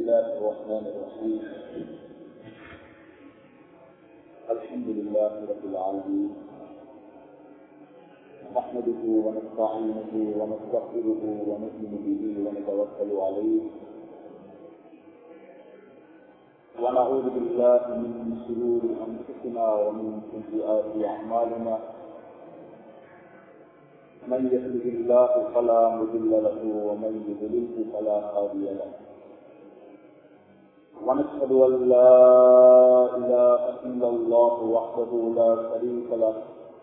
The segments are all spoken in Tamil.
الله الرحمن الرحيم الحمد لله رب العالمين نحمده ونستعينه ونستغفره ونؤمن به ونتوكل عليه ونعوذ بالله من شرور انفسنا ومن سيئات اعمالنا من يهده الله فلا مضل له ومن يضلله فلا هادي له ونشهد ان لا اله الا الله وحده لا شريك له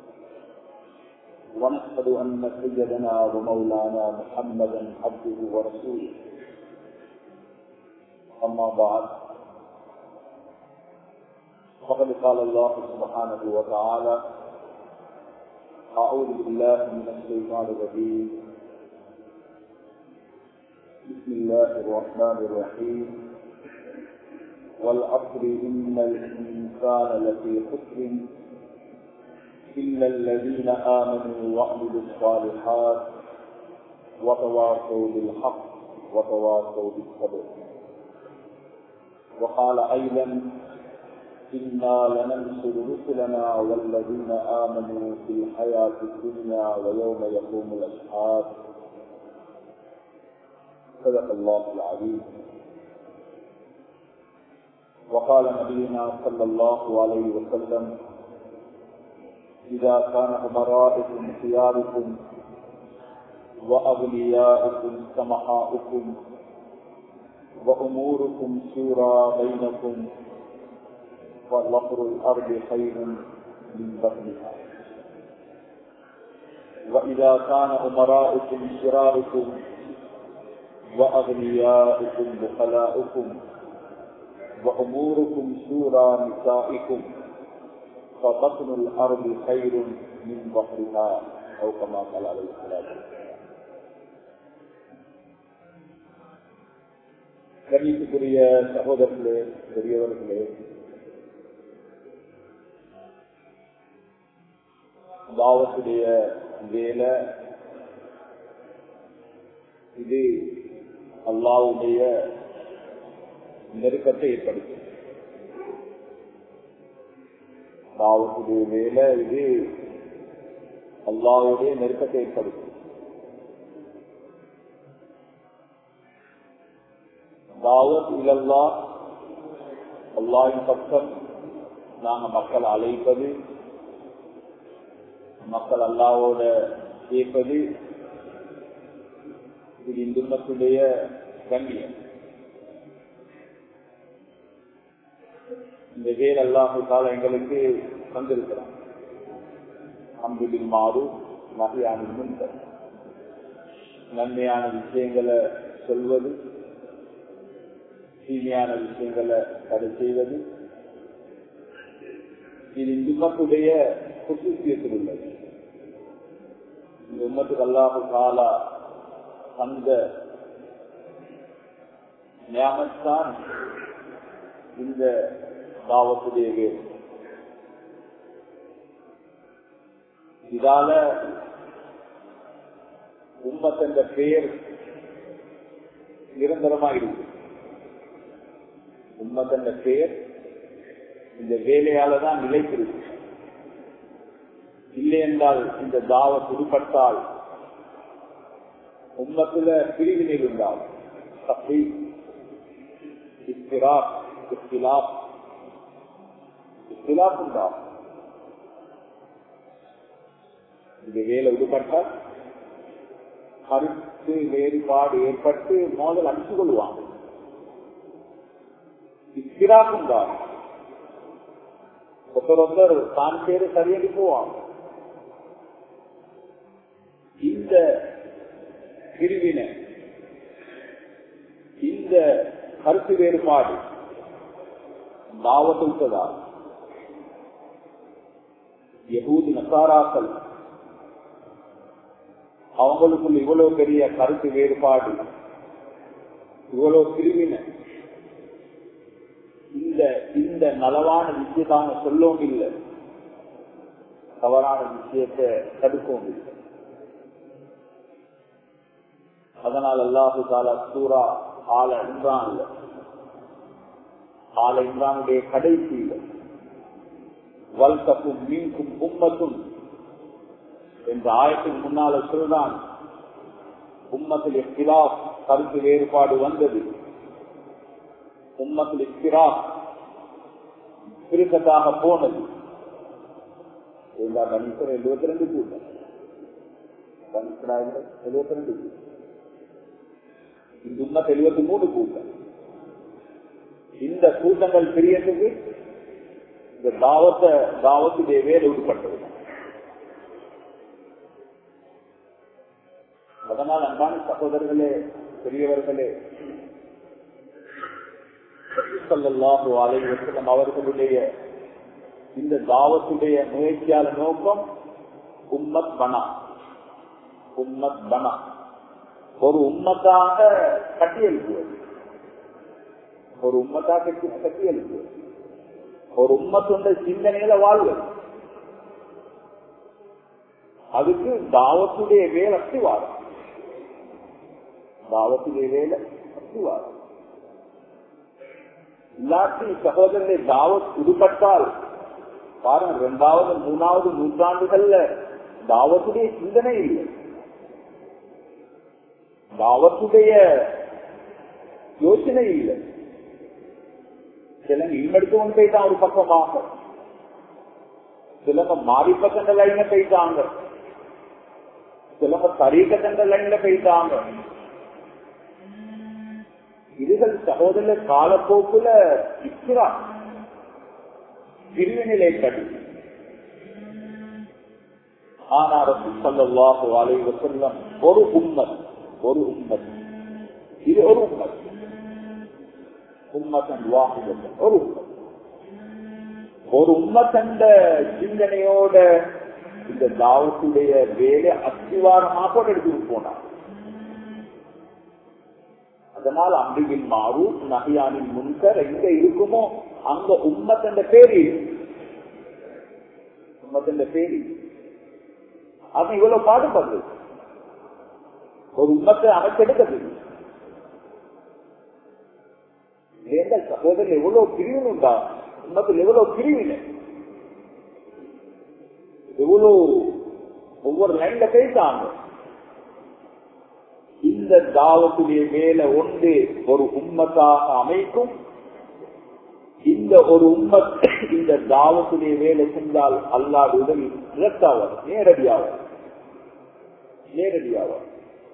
ونشهد ان سيدنا ومولانا محمدا عبده ورسوله اما بعد فقد قال الله سبحانه وتعالى أعوذ بالله من الشيطان الرجيم بسم الله الرحمن الرحيم والعصر إن الإنسان لفي خسر إلا الذين آمنوا وعملوا الصالحات وتواصوا بالحق وتواصوا بالصبر وقال أيضا إنا لننصر رسلنا والذين آمنوا في الحياة الدنيا ويوم يقوم الأشهاد صدق الله العظيم وقال نبينا صلى الله عليه وسلم إذا كان أمراءكم خياركم وأغنياؤكم سمحاؤكم وأموركم شورى بينكم وظهر الأرض خير من بطنها وإذا كان أمراؤكم شراركم وأغنياؤكم بخلاؤكم وأموركم شورى نسائكم فبطن الأرض خير من ظهرها أو كما قال عليه الصلاة والسلام கணிப்புக்குரிய சகோதரர்களே பெரியவர்களே தாவத்துடைய வேலை இது அல்லாவுடைய நெருக்கத்தை ஏற்படுத்தும் தாவத்துடைய வேலை இது அல்லாவுடைய நெருக்கத்தை ஏற்படுத்தும் தாவத் இலல்லா அல்லாவின் பக்கம் நாங்கள் மக்கள் அழைப்பது மக்கள் அல்லாவோட கேட்பது இது இந்துமத்துடைய கண்ணியம் இந்த வேர் அல்லாஹு கால எங்களுக்கு தந்திருக்கிறான் அம்பிலின் மாறு வகையான முன்னர் நன்மையான விஷயங்களை சொல்வது தீமையான விஷயங்களை தடை செய்வது இது இந்துமத்துடைய குற்றத்தில் உள்ளது இந்த உம்மத்துக்கு அல்லாஹு காலா அந்த ஞாபகத்தான் இந்த தாவத்துடைய வேறு இதால உம்மத் என்ற பெயர் நிரந்தரமாக இருக்கு உம்மத் என்ற பெயர் இந்த வேலையால தான் நிலைத்திருக்கு இல்லை என்றால் இந்த தாவ புதுப்பட்டால் உம்மத்துல பிரிவினை இருந்தால் தப்பி இஸ்திராப் இஸ்திலாப் இஸ்திலாப் உண்டாம் இது வேலை விடுபட்டால் கருத்து வேறுபாடு ஏற்பட்டு மோதல் அடிச்சு கொள்வாங்க இஸ்திராப் உண்டாம் ஒருத்தர் ஒருத்தர் தான் பேரு சரியடி போவாங்க இந்த பிரிவினை இந்த கருத்து வேறுபாடு தாவத்துவதா யகூதி நசாராக்கள் அவங்களுக்குள் இவ்வளவு பெரிய கருத்து வேறுபாடு இவ்வளவு பிரிவினை இந்த இந்த நலவான விஷயத்தாங்க சொல்லவும் இல்லை தவறான விஷயத்தை தடுக்கவும் இல்லை அதனால் அல்லாஹு தாலா சூரா ஆல இம்ரான்ல ஆல இம்ரானுடைய கடைசியில் வல்கப்பும் மீன்கும் உம்மத்தும் என்ற ஆயத்தின் முன்னால சொல்றான் உம்மத்தில் இஃப்திலாப் கருத்து வேறுபாடு வந்தது உம்மத்தில் இஃப்திலாப் பிரிக்கத்தாக போனது கணீஸ்வரர் எழுபத்தி ரெண்டு கூட்டம் கணீஸ்வராக எழுபத்தி ரெண்டு கூட்டம் இந்த உம்மத் எழுபத்தி மூணு கூட்டம் இந்த கூட்டங்கள் பிரியத்துக்கு இந்த தாவத்தை தாவத்துடைய வேலை உட்பட்டது அதனால் அன்பான சகோதரர்களே பெரியவர்களே சல்லாஹு அலைவசம் அவர்களுடைய இந்த தாவத்துடைய முயற்சியால நோக்கம் உம்மத் பனா உம்மத் பனா ஒரு உம்மத்தாக கட்டியெழுப்புவது ஒரு உம்மத்தாக கட்டியெழுப்புவது ஒரு உம்மத்துடைய சிந்தனையில வாழ்வது அதுக்கு தாவத்துடைய வேலை அத்திவாரம் தாவத்துடைய வேலை அத்திவாரம் இல்லாட்டி சகோதரனை தாவத் உடுபட்டால் பாருங்க இரண்டாவது மூணாவது நூற்றாண்டுகள்ல தாவத்துடைய சிந்தனை இல்லை தாவத்துடைய யோசனை இல்லை சிலங்க இல்மெடுத்து கொண்டு போயிட்டான் ஒரு பக்கமாக சிலங்க மாறி பக்கங்கள் லைன்ல போயிட்டாங்க சிலங்க தரீக்கத்தங்க லைன்ல போயிட்டாங்க இதுகள் சகோதர காலப்போக்குல இருக்கிறார் பிரிவினிலை கடி ஆனா ரசூல்லாஹு அலைஹி வஸல்லம் ஒரு உம்மத் ஒரு உம்மத் இது ஒரு உம்மத் உம்மத்தன் வாஹிதத்தன் ஒரு உம்மத் ஒரு உம்மத்தண்ட சிந்தனையோட இந்த தாவத்துடைய வேலை அஸ்திவாரமாக எடுத்துட்டு போனார் அதனால் அம்பிகின் மாறு நகையானின் முன்கர் எங்க இருக்குமோ அங்க உம்மத்தண்ட பேரு உம்மத்தண்ட பேரு அது இவ்வளவு பாடுபடுது ஒரு உம்மத்தை அமைச்செடுக்கிறது எந்த சகோதரர் எவ்வளவு பிரிவினுண்டா உம்மத்தில் எவ்வளவு பிரிவினை எவ்வளவு ஒவ்வொரு லைன்ல பேசாங்க இந்த தாவத்துடைய வேலை ஒன்று ஒரு உம்மத்தாக அமைக்கும் இந்த ஒரு உம்மத் இந்த தாவத்துடைய வேலை செஞ்சால் அல்லாத உதவி இரட்டாவர் நேரடியாவர் நேரடியாவர்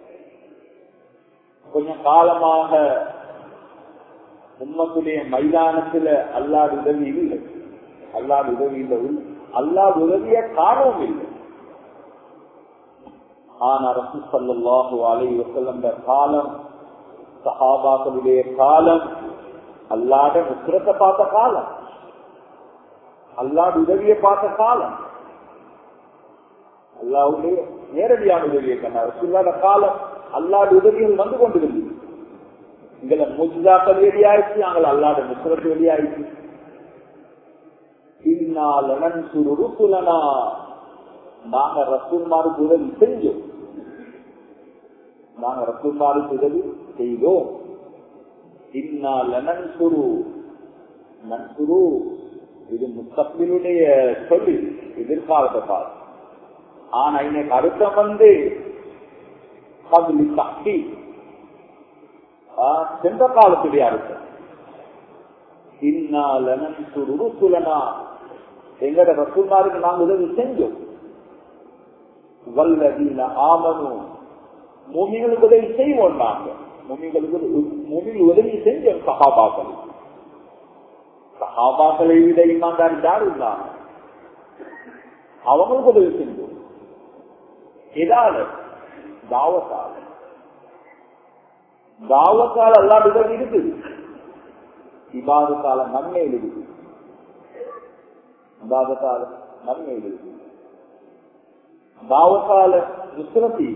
கொஞ்சம் காலமாக உம்மத்துடைய மைதானத்துல அல்லாத உதவி இல்லை அல்லாத உதவி இல்லை அல்லாத உதவிய காணவும் இல்லை ஆனா ரசூ சல்லாஹூ அலை வசல்லம் காலம் சஹாபாக்களுடைய காலம் அல்லாத முத்திரத்தை பார்த்த காலம் அல்லாத உதவியை பார்த்த காலம் அல்லாவுடைய நேரடியான உதவியை கண்டார் ரசூல்லாத காலம் அல்லாத உதவிகள் வந்து கொண்டிருந்தது எங்களை முஜாக்கள் வெளியாயிடுச்சு நாங்கள் அல்லாத முத்திரத்து வெளியாயிடுச்சு இந்நாளன் சுருசுலனா நாங்க ரசூல்மாருக்கு உதவி செஞ்சோம் நாங்க ரசூல்மாருக்கு உதவி செய்தோம் இந்நாளன் சுரு நன்சுரு இது முத்தப்பினுடைய சொல்லி எதிர்காலத்தை பார்த்து ஆனா இன்னைக்கு அர்த்தம் வந்து பகுதி சக்தி சென்ற காலத்துடைய அர்த்தம் இந்நாளன் சுருசுலனா எங்கட ரசூல்மாருக்கு நாங்க உதவி செஞ்சோம் வல்லதீன ஆமனும் மூமிகளுக்கு உதவி செய்வோம் நாங்க மூமிகளுக்கு மூமிகள் உதவி செஞ்சோம் சஹாபாக்கள் சஹாபாக்களை விட இமான்தார் யாரும் இருந்தாங்க அவங்களுக்கு உதவி செஞ்சோம் எதால தாவத்தால தாவத்தால் எல்லா உதவி இருக்குது இபாதத்தால நன்மையில் இருக்குது இபாதத்தால நன்மையில் இருக்குது தாவத்தால நுசுரத்தி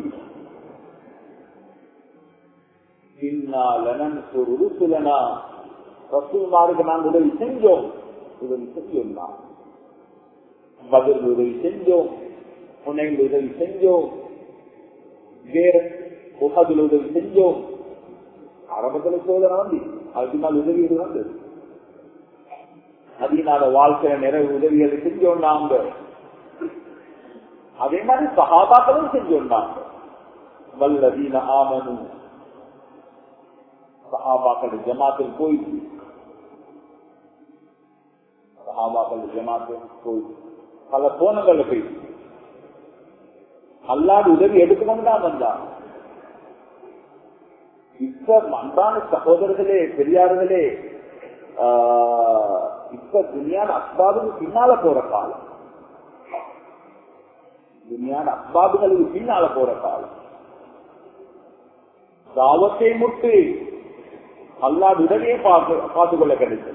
ருசுலனா ரசூல்மாருக்கு நாங்கள் உதவி செஞ்சோம் உதவி செஞ்சோம் தான் பதில் உதவி செஞ்சோம் புனையில் உதவி செஞ்சோம் வேற உகதில் உதவி செஞ்சோம் ஆரம்பத்தில் சோதனை வந்து அதுக்கு நாள் உதவி வந்தது அதனால வாழ்க்கையில நிறைய உதவிகளை செஞ்சோம் நாங்க அதே மாதிரி சகாபாக்களும் செஞ்சோண்டாங்க வல்லதீன ஆமனு சஹாபாக்கள் ஜமாத்தில் போயிட்டு சஹாபாக்கள் ஜமாத்தில் போயிட்டு பல கோணங்கள்ல போயிட்டு அல்லாது உதவி எடுத்துக்கொண்டு தான் வந்தாங்க இப்ப அன்பான சகோதரர்களே பெரியார்களே இப்ப துணியான அஸ்பாபுக்கு பின்னால போற காலம் துணியான அஸ்பாபுகளுக்கு பின்னால போற காலம் தாவத்தை முட்டு அல்லாத உடனே பார்த்து பார்த்துக்கொள்ள கிடைத்தது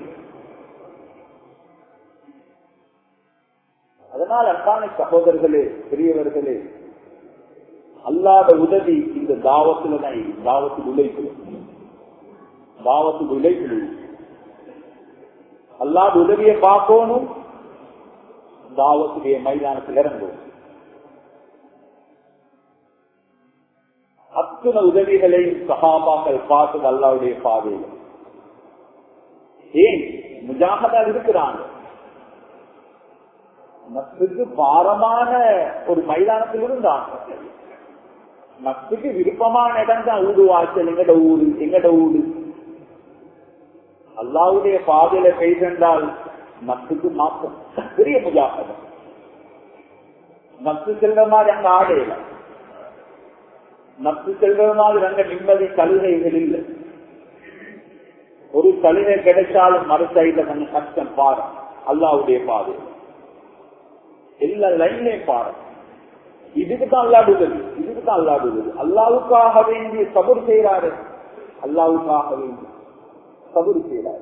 அதனால் அன்பான சகோதரர்களே பெரியவர்களே அல்லாத உதவி இந்த தாவத்துல தான் தாவத்துக்கு உழைப்பு தாவத்துக்கு உழைப்பு அல்லாத உதவியை பார்க்கணும் தாவத்துடைய மைதானத்தில் இறங்கும் அத்தனை உதவிகளையும் சகாபாக்கள் பார்த்து அல்லாவுடைய பாதையில் ஏன் முஜாகதா இருக்கிறாங்க நட்புக்கு பாரமான ஒரு மைதானத்தில் இருந்தாங்க நட்புக்கு விருப்பமான இடம் தான் ஊடு வாசல் எங்கட ஊரு எங்கட ஊடு அல்லாவுடைய பாதையில கைதண்டால் நட்புக்கு மாற்றம் பெரிய முஜாகதம் நட்பு செல்ற மாதிரி அங்க ஆடையில நட்பு செல்ற மாதிரி அங்க நிம்மதி சலுகைகள் இல்லை ஒரு சலுகை கிடைச்சாலும் மறு சைட்ல கொஞ்சம் கஷ்டம் பாரு அல்லாவுடைய பாதை எல்லா லைன்லையும் பாரு இதுக்கு தான் அல்லாடு உதவி இதுக்கு தான் அல்லாடு உதவி அல்லாவுக்காக வேண்டி சபுர் செய்யறாரு அல்லாவுக்காக வேண்டி சபுர் செய்யறாரு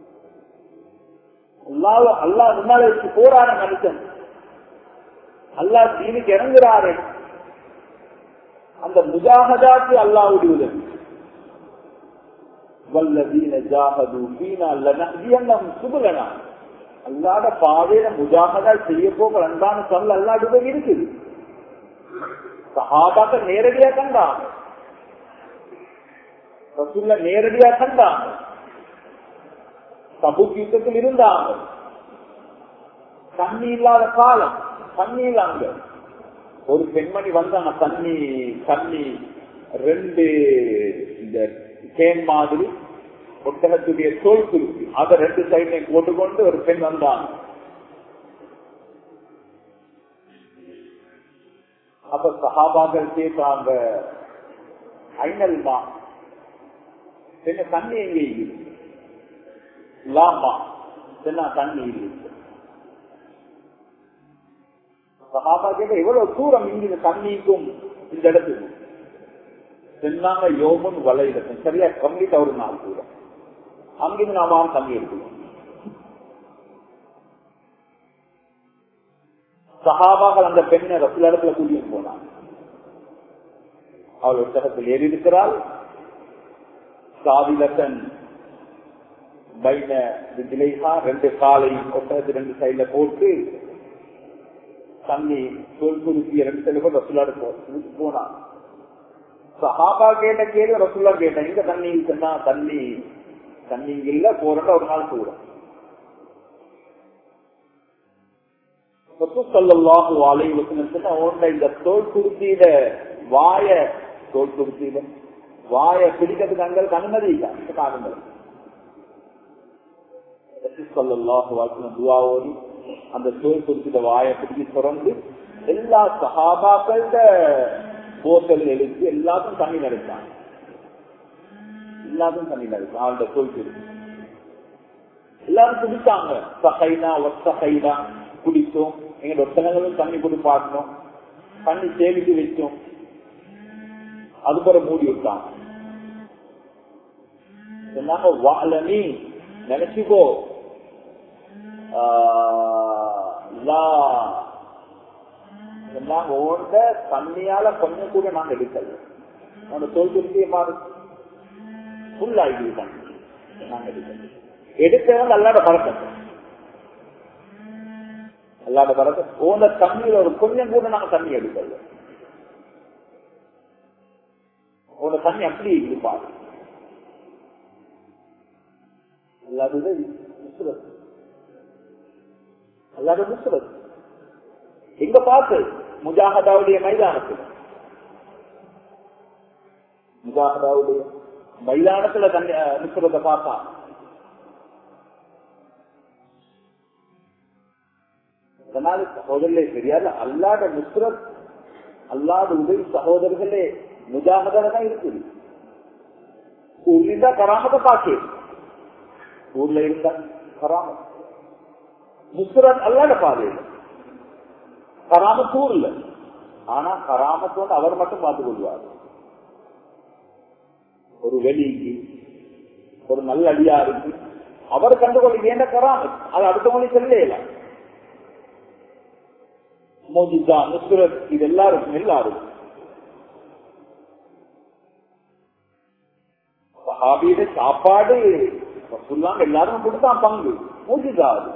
அல்லாஹ் அல்லாஹ் முன்னால வச்சு போராட மனுஷன் அல்லாஹ் தீனுக்கு இறங்குறாரு அந்த முஜாகதாக்கு அல்லாவுடைய உதவி வல்லதீன ஜாகது பீனா லனஹ்தியன்னஹும் சுபலனா அல்லாத பாதையில முஜாகதா செய்ய போக அன்பான சொல்ல அல்லாடு உதவி இருக்குது சஹாபாக்க நேரடியா கண்டாங்க ரசுல்ல நேரடியா கண்டாங்க சபுக் யுத்தத்தில் இருந்தாங்க தண்ணி இல்லாத காலம் தண்ணி இல்லாங்க ஒரு பெண்மணி வந்தாங்க தண்ணி தண்ணி ரெண்டு இந்த தேன் மாதிரி ஒட்டகத்துடைய தோல் குருவி அதை ரெண்டு சைட்லையும் போட்டுக்கொண்டு ஒரு பெண் வந்தாங்க அப்ப சகாபாக்கள் கேட்டாங்க ஐநல்மா என்ன தண்ணி எங்கே இருக்கு லாமா என்ன தண்ணி இல்லை சகாபா கேட்ட எவ்வளவு தூரம் இங்க தண்ணிக்கும் இந்த இடத்துக்கு சொன்னாங்க யோமுன் வலையிடக்கும் சரியா கம்ப்ளீட் ஒரு நாள் தூரம் அங்கிருந்து நாம தண்ணி எடுக்கணும் சகாபாக்கள் அந்த பெண்ணை ரசில இடத்துல கூட்டிட்டு போனாங்க அவள் ஒட்டகத்தில் ஏறி இருக்கிறாள் சாதிலத்தன் பைன திலேஹா ரெண்டு காலை ஒட்டகத்து ரெண்டு சைட்ல போட்டு தண்ணி தோல் குறுக்கிய ரெண்டு சைட்ல போட்டு ரசுல்லாடு போனான் சஹாபா கேட்ட கேள்வி ரசுல்லா கேட்டேன் இங்க தண்ணி சொன்னா தண்ணி தண்ணி இல்ல போறா ஒரு நாள் தூரம் இந்த தோல் குருத்தியில வாய தோல் குருத்தியில வாய பிடிக்கிறதுக்கு அங்களுக்கு அனுமதி இல்லை காரணங்கள் துவாவோடி அந்த தோல் குருத்தில வாய பிடிச்சி திறந்து எல்லா சகாபாக்கள போத்தல் எழுத்து எல்லாத்தையும் தண்ணி நடத்தாங்க எல்லாத்தையும் தண்ணி நடக்கும் அவனோட தோல் குருத்தி எல்லாரும் குடித்தாங்க சகைனா ஒத்தகைனா குடித்தோம் எங்க ஒத்தனங்களும் தண்ணி குடிப்பாட்டணும் தண்ணி சேமித்து வச்சோம் அதுபோல மூடி விட்டாங்க சொன்னாங்க வாழனி நினைச்சுக்கோ சொன்னாங்க ஓண்ட தண்ணியால கொஞ்சம் கூட நாங்க எடுக்கல உன்னோட தோல் திருத்திய மாறு ஃபுல் ஆகிடுது தண்ணி நாங்க எடுக்கல எடுத்தவங்க அல்லாட பழக்கம் அல்லாத பறக்க ஓந்த தண்ணியில ஒரு கொஞ்சம் கூட நாங்க தண்ணி எடுக்கல உன தண்ணி அப்படி இருப்பாரு அல்லாதது அல்லாத நுஸ்ரத் எங்க பார்த்து முஜாஹதாவுடைய மைதானத்தில் முஜாஹதாவுடைய மைதானத்துல தன்னை நுஸ்ரத்தை பார்த்தா அதனால சகோதரர்களே தெரியாது அல்லாட நுஸ்ரத் அல்லாத உதவி சகோதரர்களே முஜாஹதால தான் இருக்குது ஊர்ல இருந்தா கராமத்தை பாக்கு ஊர்ல இருந்தா கராமத் நுஸ்ரத் அல்லாட பாதையில் கராமத் ஊர்ல ஆனா கராமத் வந்து அவர் மட்டும் பார்த்துக் கொள்வார் ஒரு வெளிக்கு ஒரு நல்ல அடியாருக்கு அவர் கண்டுகொள்ள வேண்ட கராமத் அது அடுத்தவங்களுக்கு செல்லையில மோஜிதா நுஸ்ரத் இது எல்லாருக்கும் எல்லாருக்கும் சஹாபியிட சாப்பாடு சொல்லாம எல்லாரும் கொடுத்தான் பங்கு மூஜிதா அது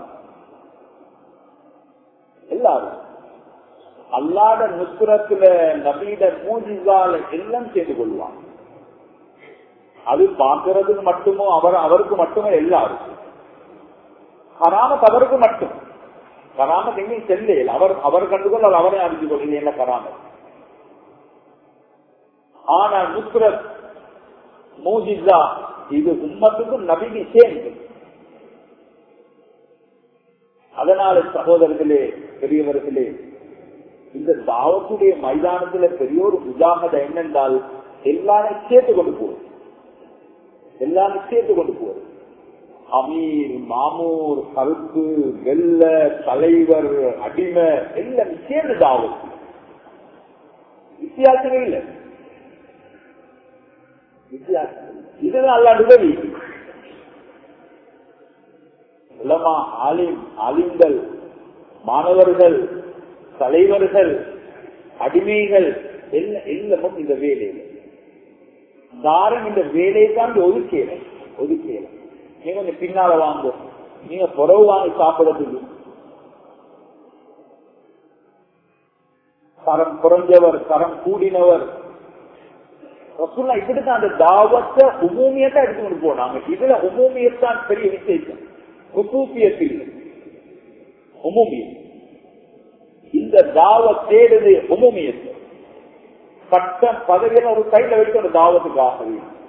எல்லாரும் அல்லாட நுஸ்ரத்துல நபீட மூஜிதால எல்லாம் சேர்ந்து கொள்வான் அது பார்க்கறதுக்கு மட்டுமோ அவர் அவருக்கு மட்டுமே எல்லாரும் கராமத் அவருக்கு மட்டும் கராமத் எங்கேயும் செல்லையில் அவர் அவர் கண்டுகொள்ள அவரை அறிந்து கொள்ளுங்க என்ன கராமத் ஆனா நுஸ்ரத் மூஜிசா இது உம்மத்துக்கும் நபிக்கு சேர்ந்து அதனால சகோதரர்களே பெரியவர்களே இந்த தாவத்துடைய மைதானத்துல பெரிய ஒரு உதாகத என்னென்றால் எல்லாரும் சேர்த்து கொண்டு போகுது எல்லாரும் சேர்த்து கொண்டு போகுது அமீர் மாமூர் கருப்பு வெள்ள தலைவர் அடிமை எல்லாம் சேர்ந்து தாவத்து வித்தியாசமே இல்லை வித்தியாசம் இதுதான் அல்லாண்டு உதவி உலமா ஆலிம் ஆலிம்கள் மாணவர்கள் தலைவர்கள் அடிமைகள் எல்லாமும் இந்த வேலையில தாரம் இந்த வேலையை தான் ஒதுக்கல ஒதுக்கல நீங்க கொஞ்சம் பின்னால வாங்கும் நீங்க புறவு வாங்கி சாப்பிடறதுக்கு தரம் குறைஞ்சவர் தரம் கூடினவர் ரசூல்லா இப்படித்தான் அந்த தாவத்தை உமூமியத்தை எடுத்துக்கொண்டு போனாங்க இதுல உமூமியத்தான் பெரிய விசேஷம் குசூப்பியத்தில் உமூமியம் இந்த தாவ தேடுது உமூமியத்து பட்டம் பதவியில ஒரு கையில வச்சு ஒரு தாவத்துக்காக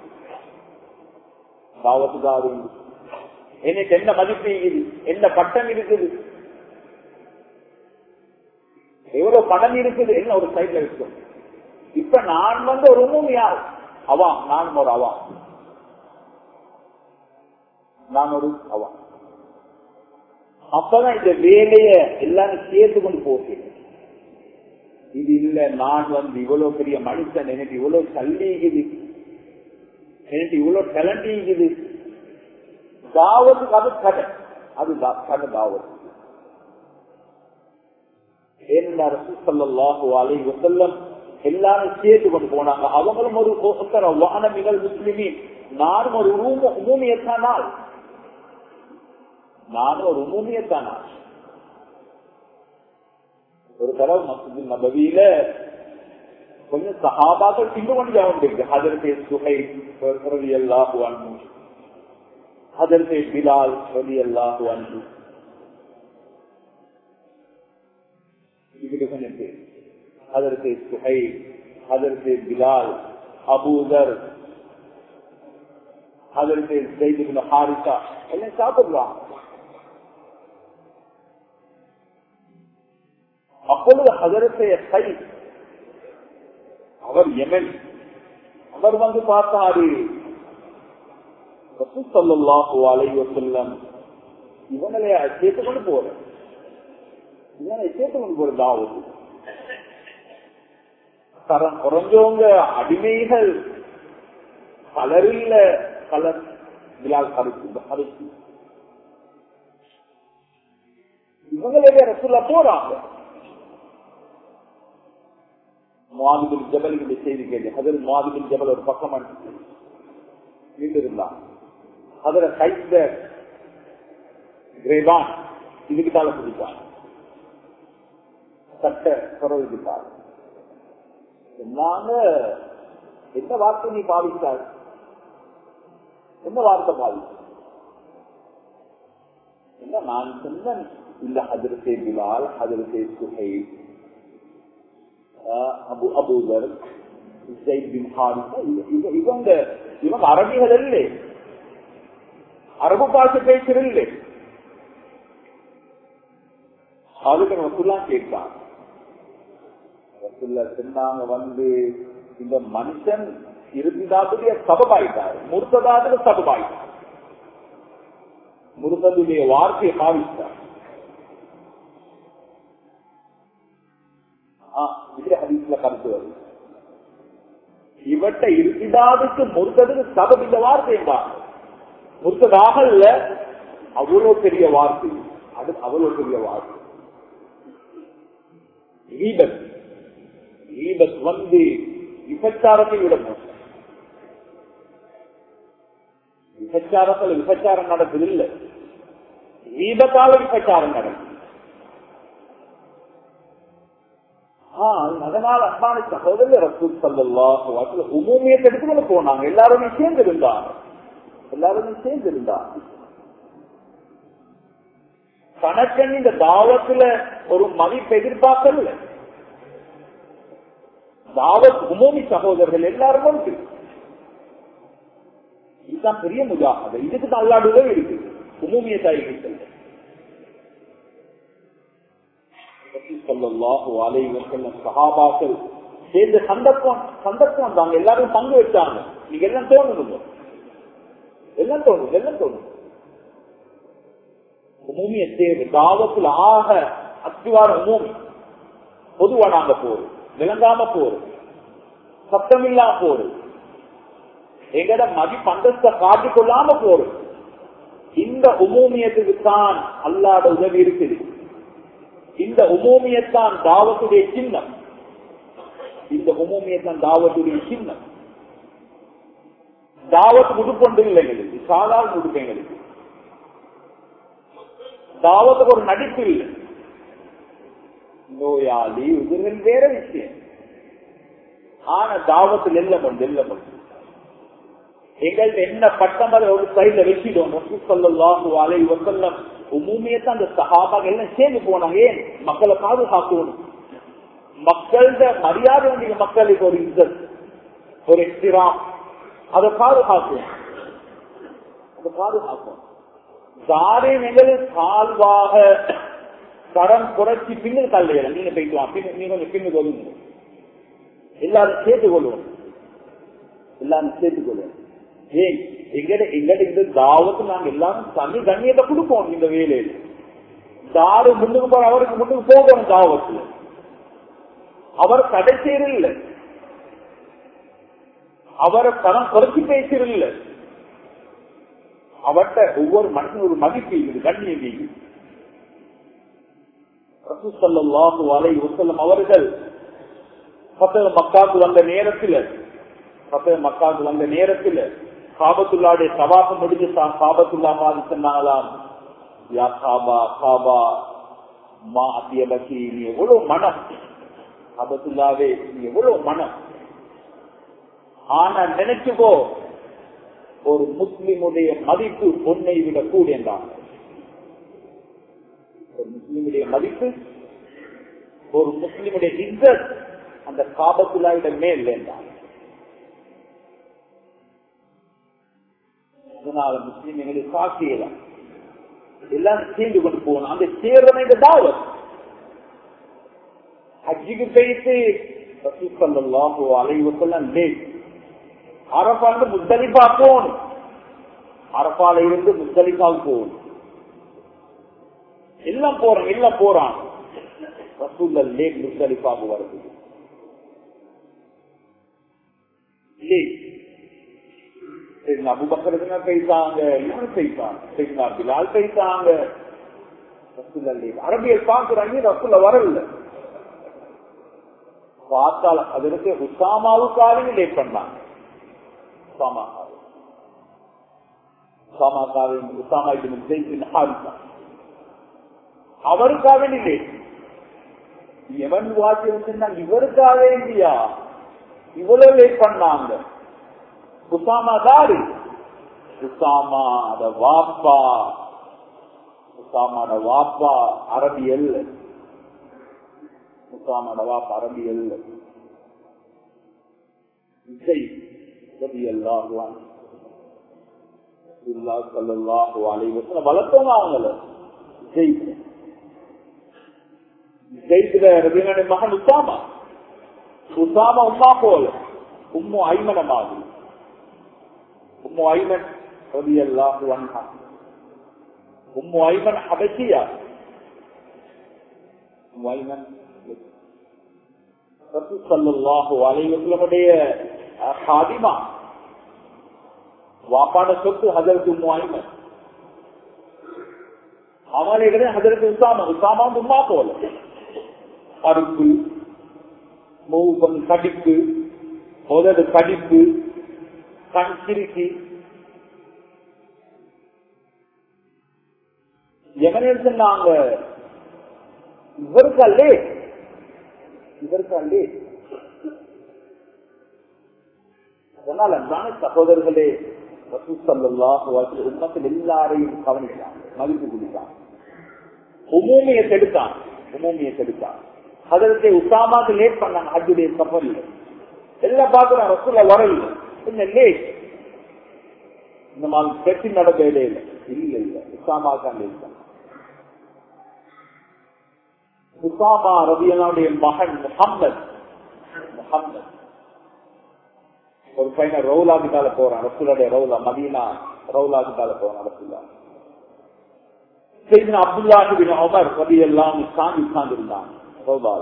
தாவத்துக்காக எனக்கு என்ன மதிப்பு இருக்குது என்ன பட்டம் இருக்குது எவ்வளவு பணம் இருக்குது என்ன ஒரு சைட்ல வச்சு இப்ப நான் வந்து ஒரு யார் அவாம் நான் ஒரு அவாம் நான் ஒரு அவாம் அப்பதான் இந்த வேலைய எல்லாரும் சேர்த்து கொண்டு போகிறேன் இது இல்ல நான் வந்து இவ்வளவு பெரிய மனுஷன் எனக்கு இவ்வளவு தள்ளி இருக்குது எனக்கு இவ்வளவு டேலண்ட் இருக்குது தாவத்துக்கு அது கடை அது கடை தாவத்து ஏன்னா ரசூசல்லாஹு அலை வசல்லம் எல்லாரும் சேர்த்து கொண்டு போனாங்க அவங்களும் ஒரு வானமிகள் முஸ்லிமின் நானும் ஒரு உமூமியத்தானால் நானும் ஒரு உமூமியத்தானால் ஒரு தடவை மசூதி நபவியில கொஞ்சம் சஹாபாக்கள் திண்டு கொண்டு இருக்கு ஹதரத்தே சுகை ரவி அல்லாஹு அன்பு ஹதரத்தே பிலால் ரவி அல்லாஹு அன்பு இதுக்கு கொஞ்சம் பேர் அதற்கு சுகை அதற்கு பிலால் அபூதர் அதற்கு செய்தி ஹாரிசா எல்லாம் சாப்பிடலாம் அப்பொழுது ஹதரத்தைய கை அவர் எமன் அவர் வந்து பார்த்தாரு ரசூசல்லாஹு அலைவ செல்லம் இவங்களை சேர்த்துக்கொண்டு போற இவனை சேர்த்துக்கொண்டு போற தாவது தரம் குறைஞ்சவங்க அடிமைகள் கலரில் கலர் விழால் கருத்து கருத்து இவங்களே ரசூல்லா போறாங்க மாதிபின் ஜபல் இந்த செய்தி கேள்வி அதில் மாதிபின் ஜபல் ஒரு பக்கம் நின்றிருந்தான் அதுல கைத்த கிரேவான் இதுக்குத்தால பிடிச்சான் சட்ட குறவுக்குத்தால் நாங்க என்ன வார்த்தை நீ பாவித்தாள் என்ன வார்த்தை பாவித்த என்ன இல்ல நான் சொன்னேன் இல்ல ஹதரத்தே பிலால் ஹதரத்தே Suhai Abu Abudhar Zaid bin Haritha இவங்க இவங்க அரபிகள் இல்லை அரபு பாஷை பேசுறில்லை அதுக்கு ரசுல்லாம் கேட்டான் ரசுல்லா சொன்னாங்க வந்து இந்த மனுஷன் இருந்ததாத்துடைய சபபாயிட்டார் முருத்ததாத்துல சபபாயிட்டார் முருத்ததுடைய வார்த்தையை பாவித்தார் இதுல ஹதீஸ்ல கருத்து வருது இவட்ட இருந்ததாதுக்கு முருத்ததுக்கு சபம் இந்த வார்த்தை தான் முருத்ததாக இல்ல அவ்வளவு பெரிய வார்த்தை அது அவ்வளவு பெரிய வார்த்தை ஈபத் ஈபத் வந்து விபச்சாரத்தை விட மோசம் விபச்சாரத்தில் விபச்சாரம் நடக்குது இல்ல ஈபத்தால விபச்சாரம் நடக்குது அதனால அன்பான சகோதரர் ரசூல் சல்லா உமூமியத்தை எடுத்துக்கொண்டு போனாங்க எல்லாருமே சேர்ந்து இருந்தாங்க எல்லாருமே சேர்ந்து இருந்தாங்க தனக்கன் இந்த தாவத்துல ஒரு மதிப்பு எதிர்பார்க்கல தாவத் உமோமி சகோதரர்கள் எல்லாரும் உண்டு இதுதான் பெரிய முஜாகதை இதுக்கு தான் அல்லாடு உதவி இருக்கு உமூமிய தாய்கள் சகாபாக்கள் சேர்ந்து சந்தர்ப்பம் சந்தர்ப்பம் வந்தாங்க எல்லாரும் பங்கு வச்சாங்க நீங்க எல்லாம் தோணுங்க எல்லாம் தோணும் எல்லாம் தோணும் உமூமிய தேவை தாவத்தில் ஆக அத்திவார உமூமி பொதுவா நாங்க போறோம் விளங்காம போறோம் சத்தமில்லா போறோம் எங்கட மதி பந்தத்தை காட்டிக் கொள்ளாம போறோம் இந்த உமூமியத்துக்கு தான் அல்லாத உதவி இருக்குது இந்த உமூமியத்தான் தாவத்துடைய சின்னம் இந்த உமூமியத்தான் தாவத்துடைய சின்னம் தாவத் உடுப்பொண்டு இல்லை எங்களுக்கு சாதாரண உடுப்பு எங்களுக்கு தாவத்துக்கு ஒரு நடிப்பு இல்லை நோயாளி இதுகள் வேற விஷயம் ஆனா தாவத்தில் எல்லாம் உண்டு எல்லாம் உண்டு எங்கள்ட்ட என்ன பட்டம் அதை ஒரு சைட்ல வச்சிடும் சொல்லலாம் அலை வசல்லம் உண்மையத்தான் அந்த சகாபாக எல்லாம் சேர்ந்து போனாங்க ஏன் மக்களை பாதுகாக்கணும் மக்கள்கிட்ட மரியாதை வேண்டிய மக்களுக்கு ஒரு இசத் ஒரு எக்ஸ்டிராம் அதை பாதுகாக்கும் அதை பாதுகாக்கும் தாரிகள் சால்வாக தரம் குறைச்சி பின்னுக்கு தள்ளுகிறேன் நீங்க போய்க்கலாம் நீங்க கொஞ்சம் பின்னுக்கு கொள்ளுங்க எல்லாரும் சேர்த்து கொள்வோம் எல்லாரும் சேர்த்து கொள்வோம் ஏன் எங்கட எங்கட இந்த தாவத்து நாங்க எல்லாரும் தனி கண்ணியத்தை கொடுப்போம் இந்த வேலையில தாரு முன்னுக்கு போற அவருக்கு முன்னுக்கு போகணும் தாவத்துல அவர் கடைசேரில் அவரை பணம் குறைச்சி பேசுறதில்லை அவர்கிட்ட ஒவ்வொரு மனுஷன் ஒரு மதிப்பு இருக்குது கண்ணியம் இருக்குது வலை உசல்லம் அவர்கள் பத்தக மக்காவுக்கு வந்த நேரத்தில் பத்தக மக்காவுக்கு வந்த நேரத்தில் காபத்துள்ளாடைய சவாசம் முடிஞ்சு காபத்துல்லா மாதிரி சொன்னாங்களாம் யா காபா காபா மா அத்தியபசி நீ எவ்வளவு மனம் காபத்துல்லாவே நீ எவ்வளவு மனம் ஆனா நினைச்சுக்கோ ஒரு முஸ்லிமுடைய மதிப்பு பொன்னை விட கூட என்றாங்க ஒரு முஸ்லிமுடைய மதிப்பு ஒரு முஸ்லிமுடைய இஸ்ஸத் அந்த காபத்துலாவிட மேல் என்றாங்க அதனால முஸ்லீம் எங்களுக்கு சாட்சியலாம் எல்லாம் சேர்ந்து கொண்டு போகணும் அந்த சேர்றன இந்த தாவத் ஹஜ்ஜிக்கு போயிட்டு அலைவசெல்லாம் லேட் அரபாண்டு முத்தலிபா போகணும் அரபால இருந்து முத்தலிபாவுக்கு போகணும் எல்லாம் போறோம் எல்லாம் போறான் ரசூல்ல லேக் முத்தலிபாவுக்கு வருது அபுபக்கரதுங்க பேசாங்க இவனு பேசாங்க சரிங்களா பிலால் பேசாங்க அரபியல் பாக்குறாங்க ரசூல்ல வரல பார்த்தால் அதற்கு உசாமாவுக்காக லேட் பண்ணாங்க அவருக்காக இல்லை எவன் வாட்சி வச்சிருந்தாங்க இவருக்காக இல்லையா இவ்வளவு லேட் பண்ணாங்க உசாமா தாரு உசாமா அத வாப்பா உசாமாட வாப்பா அரபியல் உசாமாட வாப்பா அரபியல் இசை ரபியல்லாஹுவான் வளர்த்தவங்க அவங்கள ஜெயித்து ஜெயித்துல ரபீனுடைய மகன் உசாமா உசாமா உமா போல உம்மு ஐமன மாதிரி உம்மு ஐமன் ரபி அல்லாஹு அன்ஹா உம்மு ஐமன் ஹபசியா உம்மு ஐமன் ரசூசல்லாஹு அலைவசலமுடைய ஹாதிமா வாப்பாட சொத்து ஹதரத்து உம்மு ஐமன் அவங்களே கிடையாது ஹதரத்து உசாமா உசாமா உமா போல அறுப்பு மூவம் கடிப்பு உதடு கடிப்பு கண் சிரிக்கி எவனேன்னு சொன்னாங்க இவருக்கு அல்லே இவருக்கு அல்லே அதனால தானே சகோதரர்களே உண்மத்தில் எல்லாரையும் கவனிக்கிறான் மதிப்பு கொடுத்தான் உமூமியை தடுத்தான் உமூமியை தடுத்தான் அதற்கு உசாமாக்கு லேட் பண்ணாங்க ஹஜ்ஜுடைய சஃபரில் எல்லாம் பார்க்கிறோம் ரசூல வரல கொஞ்சம் லேட் இந்த மாதிரி கெட்டி நடக்க இடையில இல்ல இல்ல உசாமாக்கு அங்க இல்லை உசாமா ரபியனுடைய மகன் முகம்மது முகம்மது ஒரு பையன் ரவுலா கிட்டால போறான் ரசூலுடைய ரவுலா மதீனா ரவுலா கிட்டால போறான் ரசூலா செய்தின அப்துல்லாஹிபின் உமர் ரபி எல்லாம் சாமி உட்கார்ந்து இருந்தாங்க ரவுலால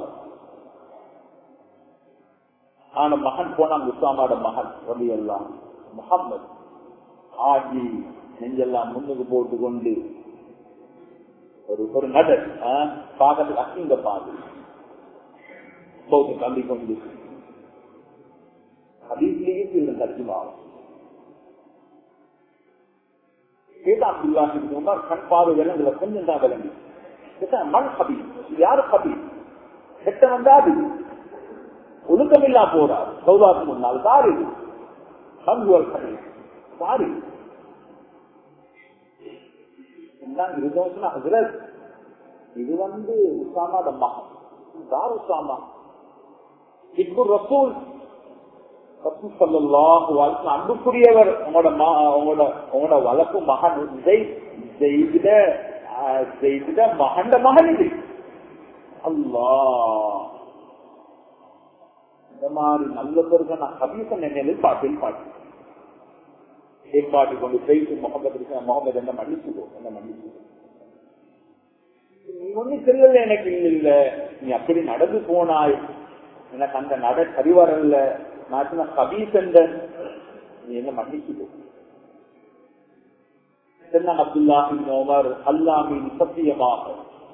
ஆன மகன் போனான் உசாமாட மகன் ரபி எல்லாம் முகம்மது ஆகி நெஞ்செல்லாம் முன்னுக்கு போட்டு கொண்டு ஒரு ஒரு நடர் பார்க்கறதுக்கு அசிங்க பாது பௌத்த கம்பி கொண்டு ஹதீஸ்லேயே சில தர்ஜுமாவும் கேட்டா அப்துல்லாஹி உமர் கண் பார்வை விலங்குல கொஞ்சம் தான் விளங்கி கேட்டா மண் கபி யாரு கபி கெட்ட வந்தாது ஒழுக்கமில்லா போறார் சௌதாக்கு முன்னால் தாரு மங்குவர் கபி தாரு இது வந்து உசாமா மகன் தார் உசாமா இப்பு ரசூல் அன்புக்குரியவர் உங்களோட உங்களோட உங்களோட வளர்ப்பு மகன் செய்த செய்த மகண்ட மகன் இது அல்லா இந்த மாதிரி நல்ல பிறகு நான் கபீசன் என்ன பாட்டில் பாட்டு ஏற்பாட்டு கொண்டு பேசி முகமது முகமது என்ன மன்னிச்சுக்கோ என்ன மன்னிச்சுக்கோ நீ ஒன்னும் தெரியல எனக்கு இல்ல நீ அப்படி நடந்து போனாய் எனக்கு அந்த நட சரி வரல நான் கபீசண்டன் நீ என்ன மன்னிச்சுக்கோ அப்துல்லாஹின் உமர் அல்லாமின் சத்தியமாக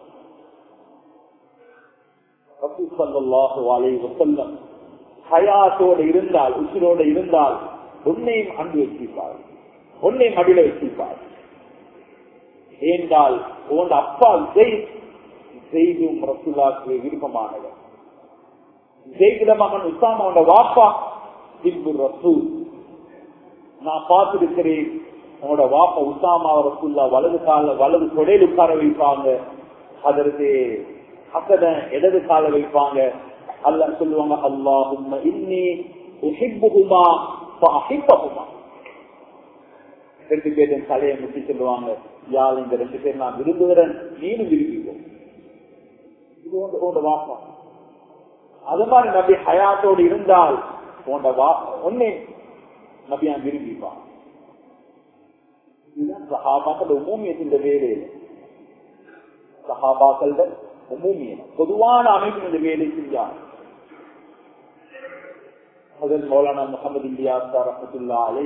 ஹயாத்தோடு இருந்தால் உசிரோடு இருந்தால் உன்னையும் அன்பு வச்சிருப்பார் உன்னை மடியில வச்சிருப்பார் ஏண்டால் உன் அப்பா செய்தும் ரசுல்லாக்கு விருப்பமானவர் ஜெயிக்கிற மகன் உசாமாவோட வாப்பா பின்பு ரசூல் நான் பார்த்திருக்கிறேன் உங்களோட வாப்பா உசாமா ரசூல்லா வலது கால வலது கொடையில் உட்கார வைப்பாங்க அதற்கு அசத இடது கால வைப்பாங்க அல்ல சொல்லுவாங்க அல்லாஹும் இன்னி உஹிப்புகுமா அஹிப்பகுமா ரெண்டு பேரும் தலையை முட்டி சொல்லுவாங்க யாழ் இந்த ரெண்டு பேர் நான் விரும்புகிறேன் நீனும் விரும்பிக்கோ இது உங்களோட வாப்பா அது மாதிரி நபி ஹயாத்தோடு இருந்தால் போன்ற ஒன்னே நபியான் விரும்பிப்பான் இதுதான் சஹாபாக்கள் உமூமியத்தின் வேலையில் சஹாபாக்கள் உமூமியம் பொதுவான அமைப்பு இந்த வேலை செஞ்சார் முதல் மௌலானா முகமது இந்தியா ரஹமத்துல்லா அலை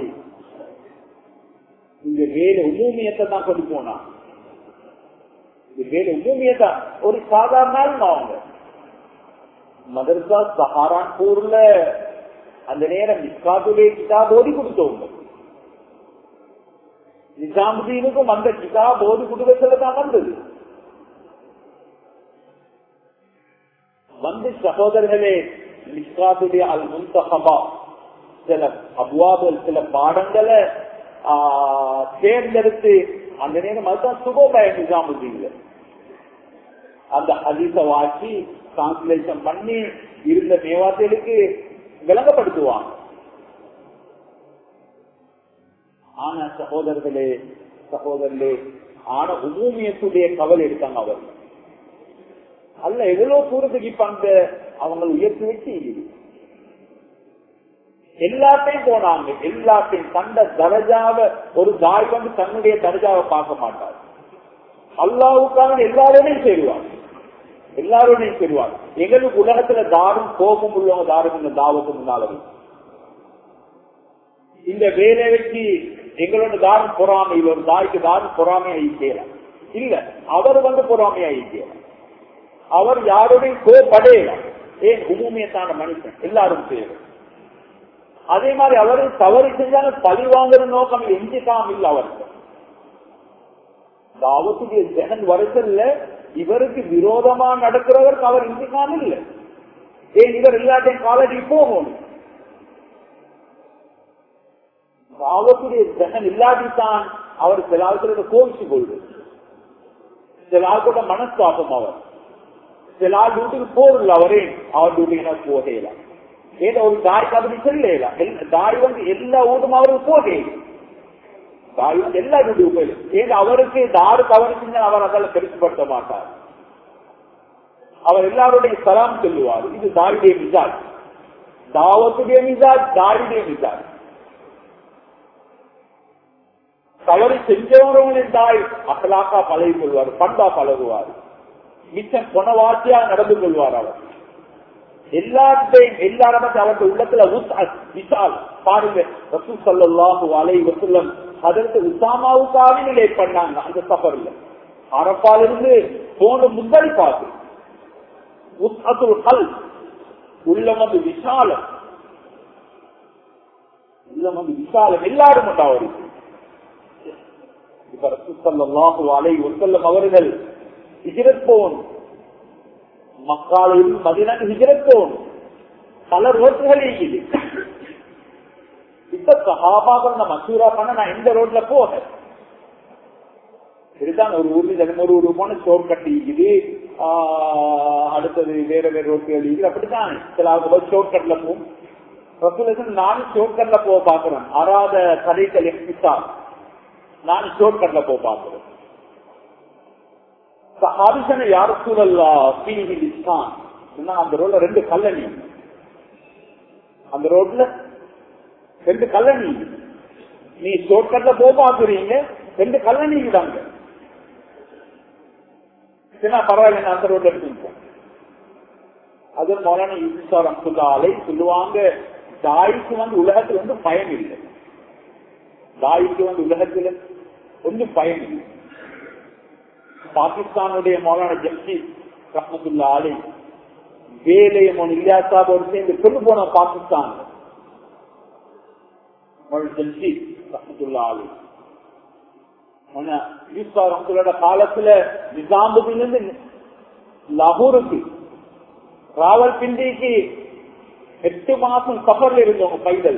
இந்த வேலை உமூமியத்தை தான் கொண்டு போனா இந்த வேலை உமூமியத்தை ஒரு சாதாரண அவங்க மதர்சா சஹாரான்பூர்ல அந்த நேரம் நிஸ்காதுலே கிதாப் ஓதி கொடுத்தவங்க நிசாமுதீனுக்கும் அந்த கிதாப் ஓதி கொடுக்கறதுல தான் வந்தது வந்து சகோதரர்களே நிஸ்காதுடைய அல் முன்தகபா சில அபுவாபல் சில பாடங்களை தேர்ந்தெடுத்து அந்த நேரம் அதுதான் சுகோபய நிஜாமுதீன்ல அந்த ஹதீஸ வாசி டிரான்ஸ்லேஷன் பண்ணி இருந்த மேவாசிகளுக்கு விளங்கப்படுத்துவாங்க ஆனா சகோதரர்களே சகோதரர்களே ஆன உமூமியத்துடைய கவலை எடுத்தாங்க அவர் அல்ல எவ்வளவு தூரத்துக்கு இப்ப அந்த அவங்க உயர்த்தி வச்சு எல்லாத்தையும் போனாங்க எல்லாத்தையும் கண்ட தரஜாவ ஒரு தாய் வந்து தன்னுடைய தரஜாவை பார்க்க மாட்டார் அல்லாவுக்காக எல்லாரோடையும் சேருவார் எல்லாரோடையும் சேருவார் எங்களுக்கு உலகத்துல தாரும் கோபம் உள்ளவங்க தாரும் இந்த தாவத்து முன்னாலும் இந்த வேலை வச்சு எங்களோட தாரும் பொறாமை ஒரு தாய்க்கு தாரும் பொறாமையா ஈக்கலாம் இல்ல அவர் வந்து பொறாமையா ஈக்கலாம் அவர் யாரோடையும் கோபடையலாம் ஏன் உமுமியத்தான மனுஷன் எல்லாரும் சேரும் அதே மாதிரி அவரு தவறு செஞ்சாலும் பழி வாங்குற நோக்கம் எஞ்சிக்காம இல்லை அவருக்கு தாவத்துடைய ஜெகன் வருஷல்ல இவருக்கு விரோதமா நடக்கிறவருக்கு அவர் இந்திக்காம இல்லை ஏன் இவர் எல்லாத்தையும் காலடி போகணும் தாவத்துடைய ஜெகன் இல்லாதித்தான் அவர் சில ஆட்களோட கோவிச்சு கொள்வது சில ஆட்களோட மனஸ்தாபம் அவர் சில ஆள் வீட்டுக்கு போறதில்ல அவரே அவர் வீட்டுக்கு போகலாம் ஏதோ ஒரு தாய்க்கு அப்படி சொல்லல தாய் வந்து எல்லா வீடும் அவருக்கு போகே தாய் வந்து எல்லா வீட்டுக்கு போயிடும் ஏன்னா அவருக்கு தாரு தவறு செஞ்சா அவர் அதால பெருசுப்படுத்த மாட்டார் அவர் எல்லாருடைய சலாம் சொல்லுவார் இது தாயுடைய மிசாஜ் தாவத்துடைய மிசாஜ் தாயுடைய மிசாஜ் தவறு செஞ்சவர்களின் தாய் அசலாக்கா பழகி கொள்வார் பண்பா பழகுவார் மிச்சம் பொனவாசியா நடந்து கொள்வார் அவர் எல்லாத்தையும் எல்லாருமே அவருடைய உள்ளத்துல விசால் பாருங்க ரசூ சல்லாஹு அலை வசல்லம் அதற்கு உசாமாவுக்காக நிலை பண்ணாங்க அந்த சஃபர்ல அரப்பால் இருந்து போன முந்தல் பார்த்து உஸ்அத்துல் ஹல் உள்ளம் வந்து விசாலம் உள்ளம் வந்து விசாலம் எல்லாரும் உண்டா அவருக்கு இப்ப ரசூ சல்லாஹு அலை வசல்லம் அவர்கள் ஹிஜரத் போகணும் மக்காலில் மதினாக்கு ஹிஜரத் போகணும் பல ரோட்டுகள் இருக்குது இப்ப சஹாபாக்கள் நான் மசூரா பண்ண நான் எந்த ரோட்ல போக சரிதான் ஒரு ஊர்ல ஜனமொரு ஊரு போன ஸ்டோர் கட்டி இருக்குது அடுத்தது வேற வேற ரோட்டுகள் இருக்குது அப்படித்தான் சில அவங்க ஷோர்ட் கட்ல போகும் ரசூலேசன் நானும் ஷோர்ட் கட்ல போக பாக்குறேன் அறாத கதைகள் எக்ஸிஸ்டா நான் ஷோர்ட் கட்ல போக பாக்குறேன் சஹாபிசன யார் சூழல்லா இஸ்தான் அந்த ரோட்ல ரெண்டு கல்லணி அந்த ரோட்ல ரெண்டு கல்லணி நீ ஷோர்ட்கட்ல போ பாக்குறீங்க ரெண்டு கல்லணி இதாங்க பரவாயில்ல அந்த ரோட்ல எடுத்துப்போம் அது மௌலான யூசுஃபார் அம்சுல்லாலை சொல்லுவாங்க தாய்க்கு வந்து உலகத்துல வந்து பயம் இல்லை தாய்க்கு வந்து உலகத்துல ஒன்றும் பயம் இல்லை பாகிஸ்தானுடைய மௌலான ஜப்சி ரஹமத்துல்லா அலி வேலையை மோன் இல்லியா சாபோடு சேர்ந்து கொண்டு போன பாகிஸ்தான் ஜப்சி ரஹமத்துல்லா அலி காலத்துல நிசாம்புதிலிருந்து லாகூருக்கு ராவல் பிண்டிக்கு எட்டு மாசம் சஃபர்ல இருந்தவங்க பைதல்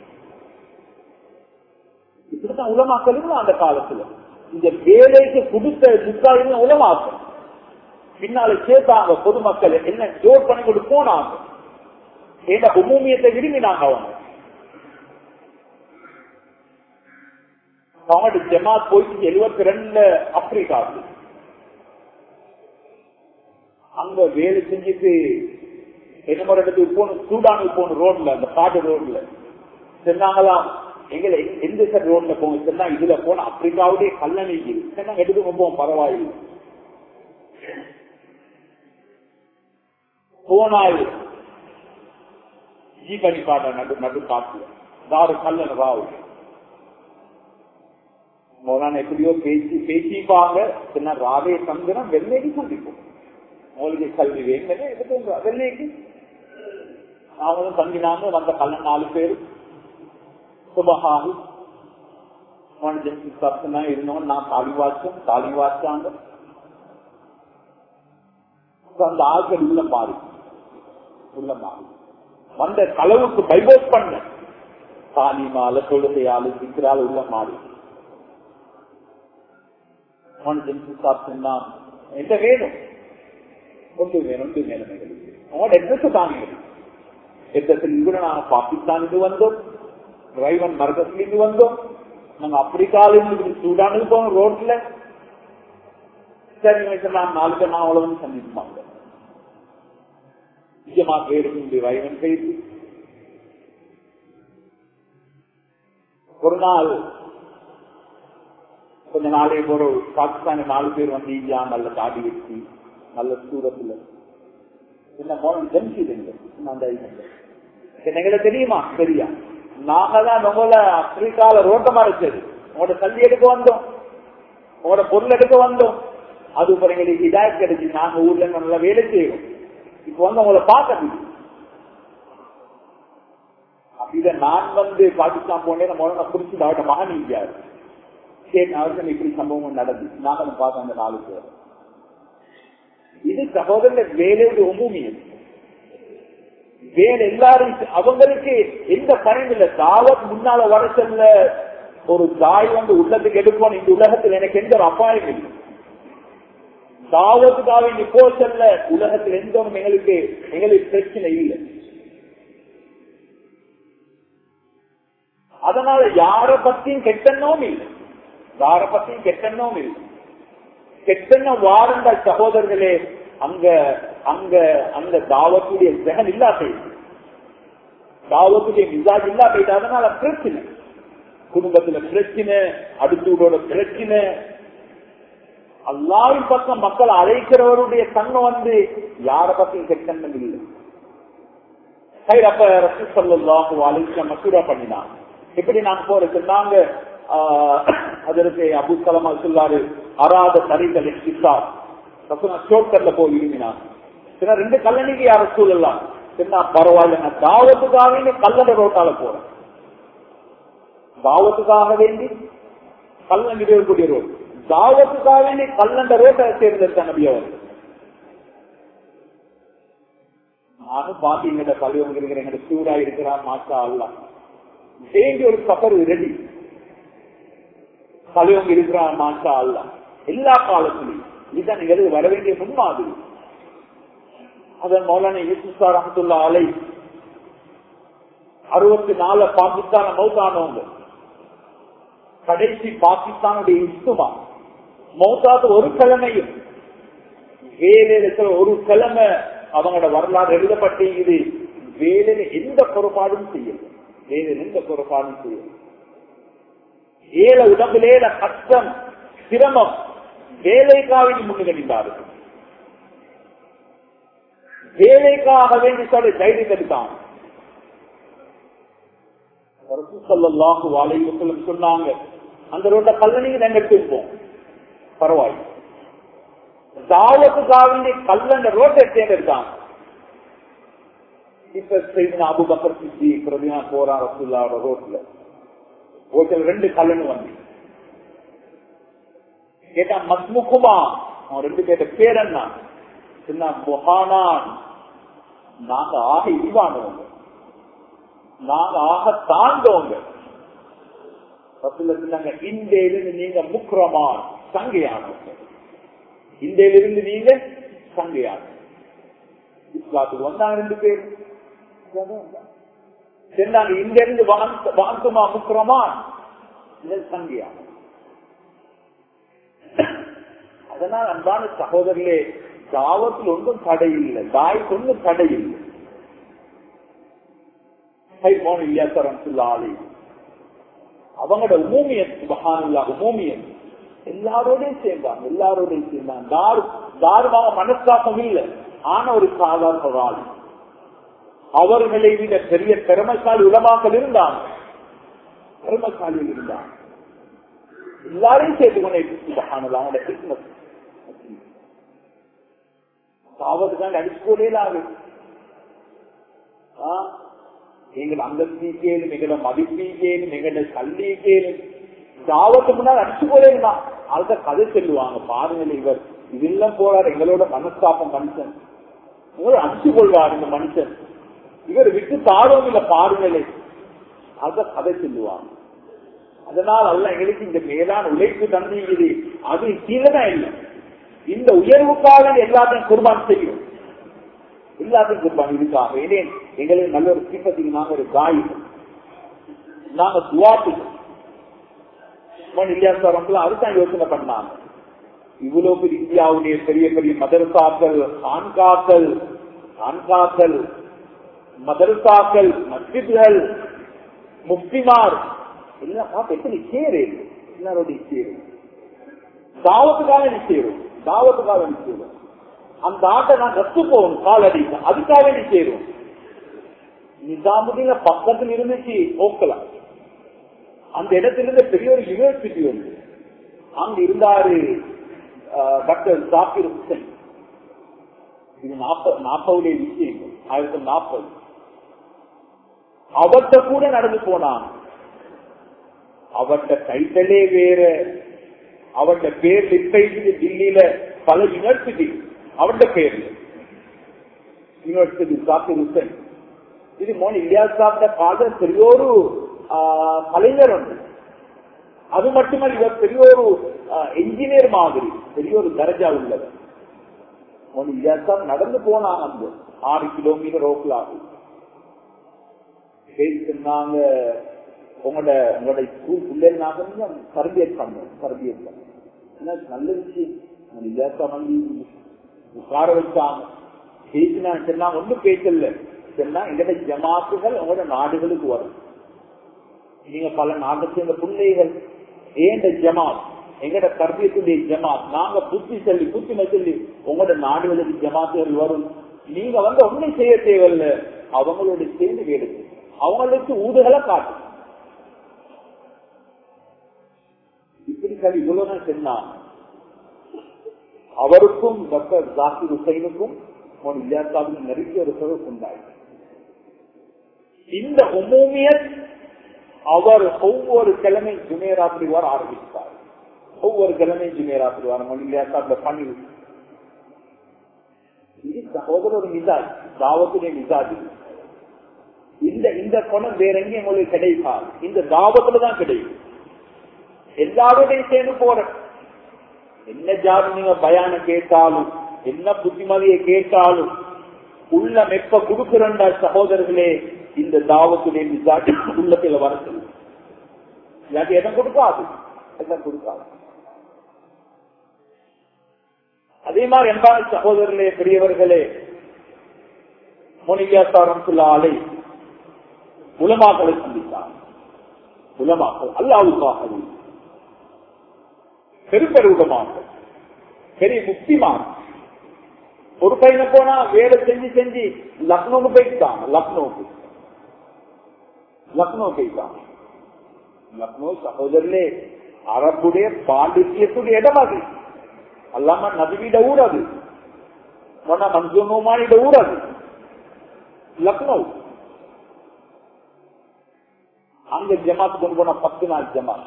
இப்படித்தான் உலமாக்கலும் அந்த காலத்துல இந்த வேலைக்கு கொடுத்த துக்காரின் உலமாக்கும் பின்னால சேர்த்தாங்க பொதுமக்கள் என்ன ஜோர் பண்ணி கொண்டு போனாங்க ஏன்னா உமூமியத்தை விரும்பினாங்க அவங்க அவங்களோட ஜமாத் போயிட்டு எழுபத்தி ரெண்டுல ஆப்பிரிக்காவுக்கு அங்க வேலை செஞ்சுட்டு என்ன மாதிரி இடத்துக்கு போகணும் சூடானுக்கு போகணும் ரோட்ல அந்த காட்டு ரோட்ல சொன்னாங்களாம் எங்களை எந்த சார் ரோட்ல போங்க சொன்னா இதுல போன ஆப்பிரிக்காவுடைய கல்லணை சொன்னாங்க எடுத்து போவோம் பரவாயில்லை போனால் ஜி பண்ணி காட்ட நடு நடு காட்டுல தாரு கல்லணை ராவு மௌலான எப்படியோ பேசி பேசிப்பாங்க சின்ன ராவே சந்திரம் வெள்ளைக்கு சந்திப்போம் மூலிகை கல்வி வேங்கனே எடுத்து வெள்ளைக்கு நாங்களும் தங்கினாங்க வந்த கல்லன் நாலு பேர் சுபஹாகி சப்தனா இருந்தவங்க நான் தாலி வாச்சோம் தாலி வாச்சாங்க அந்த ஆட்கள் உள்ள மாறி உள்ள மாறி வந்த களவுக்கு பைபோஸ் பண்ண தாலிமால தொழுகையாளு சிக்கிறால் உள்ள மாறி சொன்னான் என்ன வேணும் ஒன்று வேணும் ஒன்று வேணும் எங்களுக்கு அவங்களோட எட்ரஸ் தாங்க எத்தத்தில் கூட நாங்க பாகிஸ்தானுக்கு வந்தோம் டிரைவன் மரகத்திலிருந்து வந்தோம் நாங்க ஆப்பிரிக்காவிலிருந்து சூடானுக்கு போனோம் ரோட்ல சரி நான் நாலு பேர் நான் அவ்வளவு சந்திப்பாங்க நிஜமா பேருக்கு டிரைவன் செய்து ஒரு நாள் கொஞ்ச நாளே ஒரு பாகிஸ்தான நாலு பேர் வந்து இந்தியா நல்ல தாடி வச்சு நல்ல சூரத்துல என்ன மோனம் ஜம்ஷீதுங்க அந்த எங்களை தெரியுமா தெரியா நாங்க தான் உங்களை ஆப்பிரிக்கால ரோட்டமா இருக்குது உங்களோட தள்ளி எடுக்க வந்தோம் உங்களோட பொருள் எடுக்க வந்தோம் அது எங்களுக்கு இதாயத் கிடைச்சு நாங்க ஊர்ல நல்லா வேலை செய்யறோம் இப்ப வந்து உங்களை பார்க்க இத நான் வந்து பாகிஸ்தான் போனேன் நம்ம புரிச்சு அவட்ட மகன் இந்தியாரு சரி அவருக்கு இப்படி சம்பவம் நடந்து நாங்களும் பார்த்தோம் அந்த நாலு பேர் இது சகோதரர் வேலையோட உமுமியது வேலை எல்லாரும் அவங்களுக்கு எந்த பயன் இல்ல தாவத் முன்னால வர செல்ல ஒரு தாய் வந்து உள்ளத்துக்கு எடுப்போம் இந்த உலகத்தில் எனக்கு எந்த ஒரு அபாயம் இல்லை தாவத்துக்காக இங்க போ செல்ல உலகத்தில் எந்த ஒன்றும் எங்களுக்கு எங்களுக்கு பிரச்சனை இல்லை அதனால யார பத்தியும் கெட்டெண்ணவும் இல்லை யார பத்தியும் கெட்டெண்ணவும் இல்லை கெட்டெண்ண வாரண்ட சகோதரர்களே அங்க அங்க அந்த தாவத்துடைய ஜெகன் இல்லா போயிடுது தாவத்துடைய மிசாஜ் இல்லா போயிட்டு அதனால பிரச்சனை குடும்பத்துல பிரச்சனை அடுத்தவரோட பிரச்சனை அல்லாவின் பக்கம் மக்கள் அழைக்கிறவருடைய தன்மை வந்து யார பத்தியும் கெட்டெண்ணம் இல்லை சரி அப்ப ரசூ சல்லாஹு அலிஸ்லாம் மசூரா பண்ணினான் எப்படி நாங்க போறது நாங்க அதற்கு அபு சலமா சொல்லாரு அராத தரிகள் ஷோக்கர்ல போய் விரும்பினான் சில ரெண்டு கல்லணிக்கு யார சூழலாம் என்ன பரவாயில்ல நான் தாவத்துக்காக கல்லட ரோட்டால போறேன் தாவத்துக்காக வேண்டி கல்லங்கி இருக்கக்கூடிய ரோடு தாவத்துக்காக வேண்டி கல்லண்ட ரோட்டை தேர்ந்தெடுத்த நபி அவர் நானும் பாத்தீங்க பள்ளிவங்க இருக்கிற எங்க சூடா இருக்கிறான் மாற்றா அல்ல வேண்டி ஒரு சஃபர் ரெடி பள்ளிவங்க இருக்கிறான் மாற்றா அல்ல எல்லா காலத்திலும் இதுதான் நிகழ்வு வர வேண்டிய முன்மாதிரி அதன் மௌலான யூசுஃபா ரஹத்துல்லா அலை அறுபத்தி நாலு பாகிஸ்தான மௌத்தானவங்க கடைசி பாகிஸ்தானுடைய இஸ்துமா மௌத்தாத்து ஒரு கிழமையும் வேலையில் இருக்கிற ஒரு கிழமை அவங்களோட வரலாறு எழுதப்பட்டு இது வேலையில எந்த பொறுப்பாடும் செய்யல வேலையில் எந்த பொறுப்பாடும் செய்யல ஏழ உடம்புலேல கஷ்டம் சிரமம் வேலைக்காக முன்னுகணிந்தார்கள் வேலைக்காக வேண்டி சொல்லி தைரியம் எடுத்தான் சொன்னாங்க அந்த ரோட்ட கல்லணைக்கு நாங்க எடுத்துப்போம் பரவாயில்ல தாவத்துக்காக வேண்டி கல்லண்ட ரோட்டை தேர்ந்தெடுத்தாங்க இப்ப செய்த அபுபக்கர் சித்தி பிரதினா போறா ரசுல்லாவோட ரோட்ல ரோட்டில் ரெண்டு கல்லணு வந்து கேட்டா மத்முகுமா அவன் ரெண்டு பேர்த்த பேர் என்ன சின்ன புகானான் நாங்க ஆக இழிவானவங்க நாங்க ஆக தாழ்ந்தவங்க சொன்னாங்க இந்தியிலிருந்து நீங்க முக்கிரமான் சங்கையானவங்க இந்தியிலிருந்து நீங்க சங்கையான இஸ்லாத்துக்கு வந்தாங்க ரெண்டு பேர் சொன்னாங்க இங்க இருந்து வாழ்த்துமா முக்கிரமான் சங்கையான அதனால் அன்பான சகோதரர்களே தாவத்தில் ஒன்றும் தடை இல்லை தாய்க்கு ஒன்றும் தடை இல்லை அவங்களோட உமூமியன் சுபகானுல்லா உமூமியன் எல்லாரோடையும் சேர்ந்தாங்க எல்லாரோடையும் சேர்ந்தாங்க தார் தாருமாக மனஸ்தாபம் இல்லை ஆன ஒரு சாதாரண ஆள் அவர்களை விட பெரிய திறமைசாலி உலமாக்கள் இருந்தாங்க திறமைசாலியில் இருந்தாங்க எல்லாரையும் சேர்த்து கொண்டே சுபகானுல்லா அவங்களோட கிறிஸ்மஸ் சாவதுக்காண்டி அடிச்சுக்கொள்ளேலாது எங்கள் அந்தஸ்தீக்கேலும் எங்களோட மதிப்பீக்கேலும் எங்களோட கல்விக்கேலும் சாவத்து முன்னால் அடிச்சுக்கொள்ளேமா அத கதை சொல்லுவாங்க பாருங்கள் இவர் இதெல்லாம் போறாரு எங்களோட மனஸ்தாபம் மனுஷன் உங்களை அடிச்சு கொள்வார் இந்த மனுஷன் இவர் விட்டு தாழவும் இல்லை பாருங்களே அத கதை சொல்லுவாங்க அதனால் அல்ல எங்களுக்கு இந்த மேலான உழைப்பு தந்திக்குது அது கீழதான் இல்லை இந்த உயர்வுக்காக எல்லாத்தையும் குர்பான் செய்யும் எல்லாத்தையும் குர்பான் இதுக்காக ஏனே எங்களுக்கு நல்ல ஒரு சிப்பத்துக்கு நாங்க ஒரு காய் நாங்க துவாத்துக்கு இல்லையா அதுதான் யோசனை பண்ணாங்க இவ்வளவு பெரிய இந்தியாவுடைய பெரிய பெரிய மதரசாக்கள் ஆண்காக்கள் ஆண்காக்கள் மதரசாக்கள் மஸ்ஜித்கள் முஃப்திமார் எல்லாம் பார்த்து எப்படி சேரு எல்லாரோடைய சேரு தாவத்துக்காக நீ சேரும் தாவத்துக்காக நீ சேரும் அந்த ஆட்டை நான் ரத்து போகணும் காலடி அதுக்காக நீ சேரும் நிசாமுதீன பக்கத்தில் இருந்துச்சு போக்கலாம் அந்த இடத்துல இருந்து பெரிய ஒரு யூனிவர்சிட்டி ஒன்று அங்க இருந்தாரு டாக்டர் ஜாக்கிர் ஹுசைன் இது நாற்பது நாற்பதுடைய விஷயம் ஆயிரத்தி நாற்பது அவர்கிட்ட கூட நடந்து போனான் அவர்கிட்ட டைட்டலே வேற அவர்கிட்ட பேர் லிப்பைட்டு டில்லியில பல யூனிவர்சிட்டி அவர்கிட்ட பேர் யூனிவர்சிட்டி ஜாக்கிர் ஹுசைன் இது மோன் இந்தியா சாப்பிட்ட கால பெரிய ஒரு கலைஞர் உண்டு அது மட்டுமல்ல இவர் பெரிய ஒரு என்ஜினியர் மாதிரி பெரிய ஒரு தரஜா உள்ளவர் நடந்து போனாங்க அந்த ஆறு கிலோமீட்டர் ரோட்ல ஆகும் சொன்னாங்க உங்களோட உங்களோட ஸ்கூல் பிள்ளைகள் நாங்க கொஞ்சம் தரபியத் பண்ணோம் தரபியத் பண்ணோம் நல்ல விஷயம் இல்லாசா வந்து உட்கார வச்சாங்க பேசினா சொன்னா ஒன்றும் பேசல சொன்னா எங்கட ஜமாத்துகள் உங்களோட நாடுகளுக்கு வரும் நீங்க பல நாட்டை சேர்ந்த பிள்ளைகள் ஏண்ட ஜமாத் எங்கட கர்பியத்துடைய ஜமாத் நாங்க புத்தி சொல்லி புத்திமை சொல்லி உங்களோட நாடுகளுக்கு ஜமாத்துகள் வரும் நீங்க வந்து ஒன்றும் செய்ய தேவையில்ல அவங்களோட சேர்ந்து வேடு அவங்களுக்கு ஊடுகளை காட்டும் இப்படி சொல்லி இவ்வளவு சொன்னா அவருக்கும் டாக்டர் ஜாக்கிர் ஹுசைனுக்கும் இல்லையாத்தாவுக்கும் நெருங்கிய ஒரு தொடர்பு உண்டாயிற்று இந்த உமூமியத் அவர் ஒவ்வொரு கிழமை ஜுமேராத்திரி வர ஆரம்பித்தார் ஒவ்வொரு கிழமை ஜுமேராத்திரி வர மொழியாத்தாப்ல பண்ணி இது சகோதரர் மிசாஜ் தாவத்துடைய மிசாஜ் இந்த இந்த பணம் வேற எங்கேயும் உங்களுக்கு கிடைக்காது இந்த தாவத்துல தான் கிடைக்கும் எல்லாரோடையும் சேர்ந்து போற என்ன ஜாதி நீங்க பயான கேட்டாலும் என்ன புத்திமதியை கேட்டாலும் உள்ள மெப்ப கொடுக்கிறண்டா சகோதரர்களே இந்த தாவத்துடைய மிசாஜ் உள்ளத்துல வர சொல்லும் இல்லாட்டி இடம் கொடுக்காது இடம் கொடுக்காது அதே மாதிரி என்பான சகோதரர்களே பெரியவர்களே மொனிகாசாரம் ஆலை உலமாக்களை சந்தித்தார் உலமாக்கள் அல்லாவுக்காக பெரும்பெரு உலமாக்கள் பெரிய முக்திமான் ஒரு பையனை போனா வேலை செஞ்சு செஞ்சு லக்னோக்கு போயிட்டான் லக்னோக்கு லக்னோ போயிட்டான் லக்னோ சகோதரர்களே அரபுடைய பாண்டித்யத்துடைய இடம் அது அல்லாம நபிவிட ஊர் அது மொன்ன மஞ்சோமானிட ஊர் அது லக்னோ அங்க ஜமாத் கொண்டு போன பத்து நாள் ஜமாத்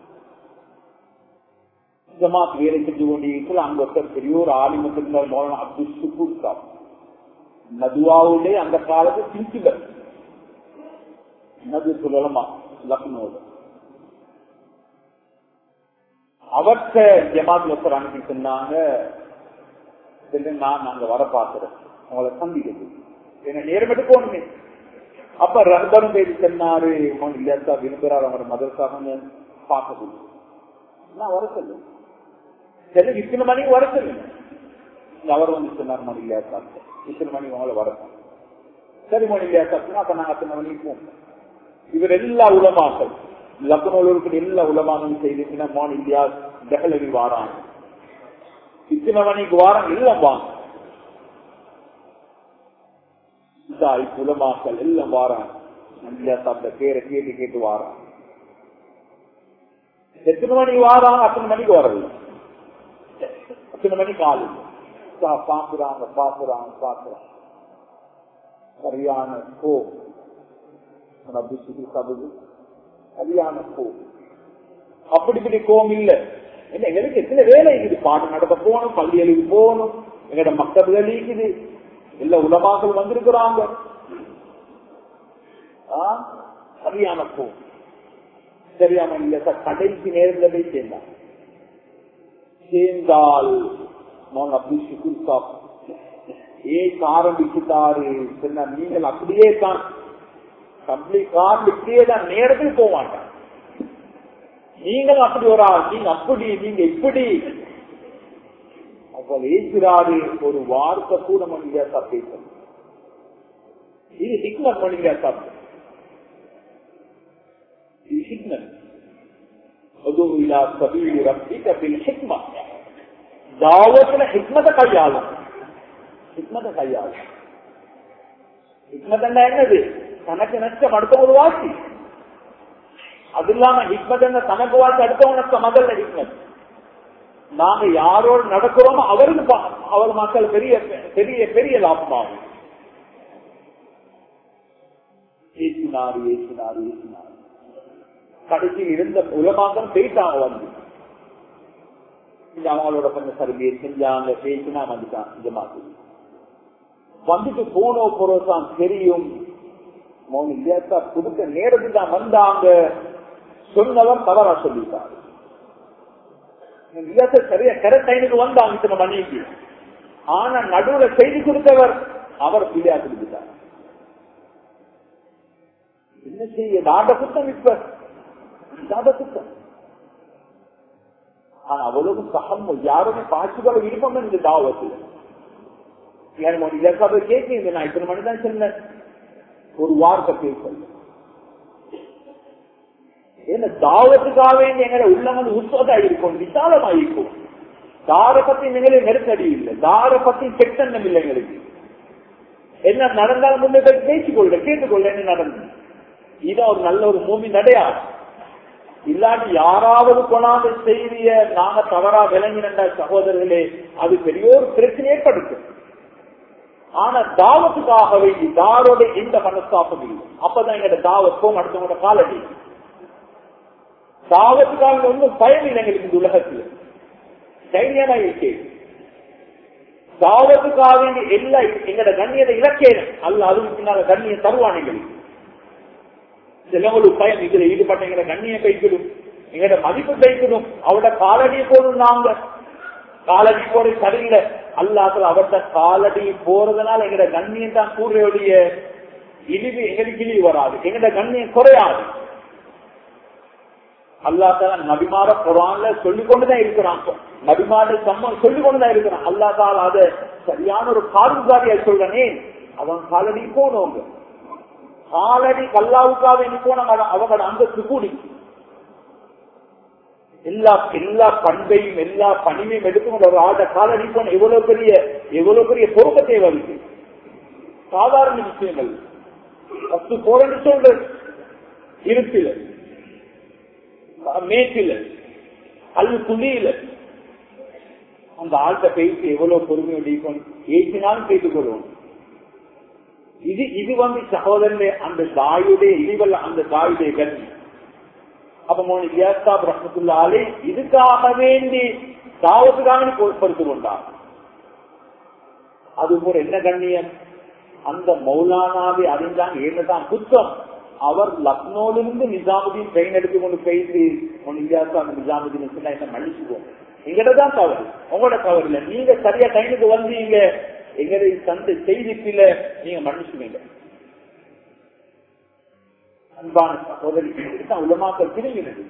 ஜமாத் வேலை செஞ்சு கொண்டிருக்கிற அங்க ஒருத்தர் பெரிய ஒரு ஆலிமத்தின் மௌலான அப்துல் சுக்கூர் சாப் நதுவாவுடைய அந்த காலத்து பிரின்சிபல் நது சொல்லலாமா லக்னோவில் அவர்கிட்ட ஜமாத்ல ஒருத்தர் அனுப்பி சொன்னாங்க நான் நாங்க வர பாக்குறோம் உங்களை சந்திக்கிறது என்ன நேரம் எடுக்கணுமே அப்ப ரஹ்பரும் பேசி சொன்னாரு இல்லையா விரும்புறாரு அவங்க மதரசாக பார்க்க நான் வர சொல்லு சரி இத்தனை மணிக்கு வர சொல்லுங்க அவர் வந்து சொன்னார் மணி இல்லையா சாப்பிட்டு இத்தனை மணிக்கு உங்களை வர சரி மணி இல்லையா சாப்பிட்டு அப்ப நாங்க அத்தனை மணிக்கு போவோம் இவர் எல்லா உலமாக்கள் லக்னோவில் இருக்கிற எல்லா உலமாங்களும் செய்து மான் இந்தியா டெஹலவி வாராங்க இத்தனை மணிக்கு வாரம் எல்லாம் வாங்க இதாய் உலமாக்கள் எல்லாம் வாராங்க இந்தியா சாப்பிட்ட பேரை கேட்டு கேட்டு வாராங்க எத்தனை மணிக்கு வாராங்க அத்தனை மணிக்கு வரல அத்தனை மணிக்கு ஆளு பாக்குறாங்க பாக்குறாங்க பாக்குறாங்க சரியான கோ ரப்பு சுதி சபது சரியான கோம் அப்படி இப்படி கோம் இல்ல என்ன எங்களுக்கு எத்தனை வேலை இருக்குது பாட்டு நடத்த போகணும் பள்ளிகளுக்கு போகணும் எங்கட மக்கள் இருக்குது எல்லா உலமாக்கள் வந்திருக்கிறாங்க சரியான கோம் தெரியாம இல்ல சார் கடைசி நேரத்தில் போய் சேர்ந்தான் சேர்ந்தால் மௌன் அப்துல் ஷுக்குர் சாப் ஏன் ஆரம்பிச்சுட்டாரு சொன்னா நீங்கள் அப்படியே தான் கம்ப்ளீட் இப்படியே தான் நேரத்தில் போக மாட்டான் நீங்கள் அப்படி ஒரு ஆள் நீங்க அப்படி நீங்க இப்படி அப்ப ஏசுறாரு ஒரு வார்த்தை கூட மனிதா பேசணும் இது ஹிக்மத் மனிதா சாப்பிட்டு இது ஹிக்மத் அதுவும் இல்லா சபீல் ரப்பிக்க பின் ஹிக்மா தாவத்துல ஹிக்மத்தை கையாளும் ஹிக்மத்தை கையாளும் ஹிக்மத் என்னது தனக்கு நஷ்டம் அடுத்தவங்க வாசி அது இல்லாம ஹிக்மத் என்ன தனக்கு வாசி அடுத்தவங்க முதல்ல ஹிக்மத் நாங்க யாரோடு நடக்கிறோமோ அவருக்கு அவர் மக்கள் பெரிய பெரிய பெரிய லாபமாகும் ஏசினாரு ஏசினாரு ஏசினாரு கடைசி இருந்த உலமாக்கம் போயிட்டாங்க வந்து அவங்களோட கொஞ்சம் சர்வியை செஞ்சாங்க பேசினா வந்துட்டான் ஜமாத்து வந்துட்டு போனோ போறோதான் தெரியும் மௌனி இல்லையா கொடுக்க நேரத்துக்கு தான் வந்தாங்க சொன்னவன் தவறா சொல்லிட்டாரு சரியா கரெக்ட் டைமுக்கு வந்தாங்க இத்தனை மணிக்கு ஆனா நடுவுல செய்தி கொடுத்தவர் அவர் பிள்ளையா கொடுத்துட்டார் என்ன செய்ய தாண்ட குத்தம் இப்ப தாண்ட குத்தம் ஆனா அவ்வளவு சகம் யாருமே பாசுகளை விருப்பம் இந்த தாவத்தில் இதற்காக கேட்க நான் இத்தனை மணி தான் சொன்னேன் ஒரு வார்த்தை பேசல ஏன்னா தாவத்துக்காக வேண்டிய எங்களை உள்ளங்கள் உற்பத்தா இருக்கும் விசாலமா இருக்கும் தார பத்தி எங்களே நெருக்கடி இல்லை தார பத்தி செக்ஷன் இல்லை எங்களுக்கு என்ன நடந்தாலும் முன்னே பேசிக்கொள்ள கேட்டுக்கொள்ள என்ன நடந்தது இதான் ஒரு நல்ல ஒரு மூமி நடையா இல்லாட்டி யாராவது கொண்டாந்து செய்திய நாங்க தவறா விளங்கின சகோதரர்களே அது பெரிய ஒரு பிரச்சனை ஏற்படுத்தும் ஆனா தாவத்துக்காக வேண்டி தாரோட எந்த மனஸ்தாபம் இல்லை அப்பதான் எங்க தாவத்துக்கும் அடுத்தவங்க காலடி தாவத்துக்காக ஒன்றும் பயம் இல்லை எங்களுக்கு இந்த உலகத்தில் தைரியமா இருக்கே தாவத்துக்காக வேண்டி எல்லா எங்கட கண்ணியத்தை இலக்கேனும் அல்ல அதுவும் பின்னால கண்ணியம் தருவான் எங்களுக்கு சிலவங்களுக்கு பயம் இதுல ஈடுபட்ட எங்கட கண்ணியம் கைக்கிடும் எங்கட மதிப்பு கைக்கிடும் அவட காலடியை போடும் நாங்க காலடி போட சரியில்லை அல்லாத்துல அவர்கிட்ட காலடி போறதுனால எங்கட கண்ணியம் தான் கூடுறையுடைய இழிவு எங்களுக்கு இழிவு வராது எங்கட கண்ணியம் குறையாது அல்லாத்தால நபிமார குரான்ல சொல்லிக் கொண்டுதான் இருக்கிறான் நபிமார சம்மம் சொல்லிக் கொண்டுதான் இருக்கிறான் அல்லா தால அத சரியான ஒரு காரணக்காரியா சொல்றனே அவன் காலடி போனவங்க காலடி கல்லாவுக்காக நீ போன அவங்களோட அந்தஸ்து கூடி எல்லா எல்லா பண்பையும் எல்லா பணிமையும் எடுத்துக்கொண்டு ஒரு ஆட காலடி போன எவ்வளவு பெரிய எவ்வளவு பெரிய பொறுப்பத்தை வருது சாதாரண விஷயங்கள் பத்து போறன்னு சொல்றது இருப்பில மேட்டில அல்லது துணியில அந்த ஆழ்த்த பேசி எவ்வளவு பொறுமையோட ஏற்றினாலும் பேசிக் கொள்வோம் இது இது வந்து சகோதரனே அந்த தாயுடைய இழிவல்ல அந்த தாயுடைய கல்வி அப்ப மோனி ஜியாஸ்தாப் ரஹமத்துல்லாலே இதுக்காக வேண்டி தாவத்துக்காக பொறுப்படுத்திக் கொண்டார் அது போல என்ன கண்ணியம் அந்த மௌலானாவை அறிந்தாங்க என்னதான் குத்தம் அவர் லக்னோலிருந்து நிஜாமுதீன் ட்ரெயின் எடுத்துக்கொண்டு பேசி இந்தியாவுக்கு அந்த நிஜாமுதீன் சொன்னா என்ன மன்னிச்சுக்கோங்க எங்கிட்ட தான் தவறு உங்களோட தவறு இல்லை நீங்க சரியா டைமுக்கு வந்தீங்க எங்களுடைய தந்த செய்திப்பில நீங்க மன்னிச்சுவீங்க அன்பான சகோதரி தான் உலமாக்கள் திரும்பினது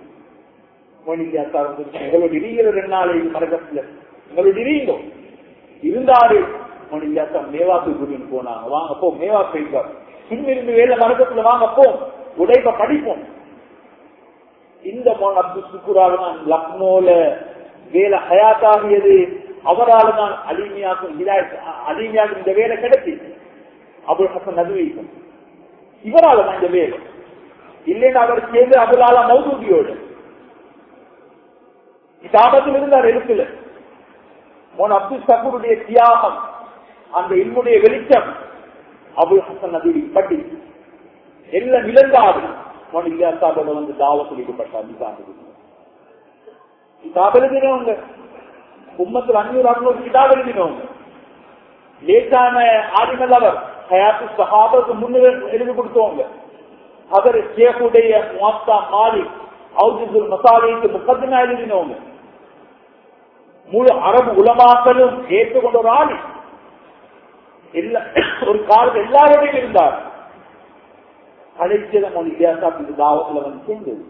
எங்களோட இடிகிற ரெண்டு நாளை மரகத்துல எங்களோட இடியுங்கோ இருந்தாரு மணிஜாத்தா மேவாக்கு குருன்னு போனாங்க வாங்க போ மேவா போய்ப்பார் பின்னிருந்து வேலை மரகத்துல வாங்க போ உடைப்ப படிப்போம் இந்த மோன் அப்துல் சுக்குரால தான் லக்னோல வேலை ஹயாத்தாகியது அவரால் தான் அலிமியாக்கும் அலிமியாக்கும் இந்த வேலை கிடைச்சி அபுல் ஹசன் நதுவைக்கும் இவரால் தான் இந்த வேலை இல்லைன்னு அவர் சேர்ந்து அபுலால மௌதூதியோடு கிதாபத்தில் இருந்தார் எழுத்துல மோன் அப்துல் சகூருடைய தியாகம் அந்த இன்முடைய வெளிச்சம் அபுல் ஹசன் நதுவி பட்டி எல்லாம் இழந்தாது மோன் இல்லாசாபோட வந்து தாவத்தில் ஈடுபட்டார் கிதாப் எழுதினவங்க உம்மத்தில் அஞ்சூறு அறுநூறு கிதாப் எழுதினவங்க லேசான ஆதிமல் அவர் ஹயாத்து சஹாபத்துக்கு முன்னுக்கு எழுதி கொடுத்தவங்க அவர் ஷேகுடைய மொத்தா மாலிக் அவுஜுல் மசாலைக்கு முக்கத்தினா எழுதினவங்க முழு அரபு உலமாக்களும் ஏற்றுக்கொண்ட ஒரு ஆளி எல்லா ஒரு காலத்தில் எல்லாரோடையும் இருந்தார் கடைசியில மொழி வித்தியாசத்துக்கு தாவத்துல வந்து சேர்ந்தது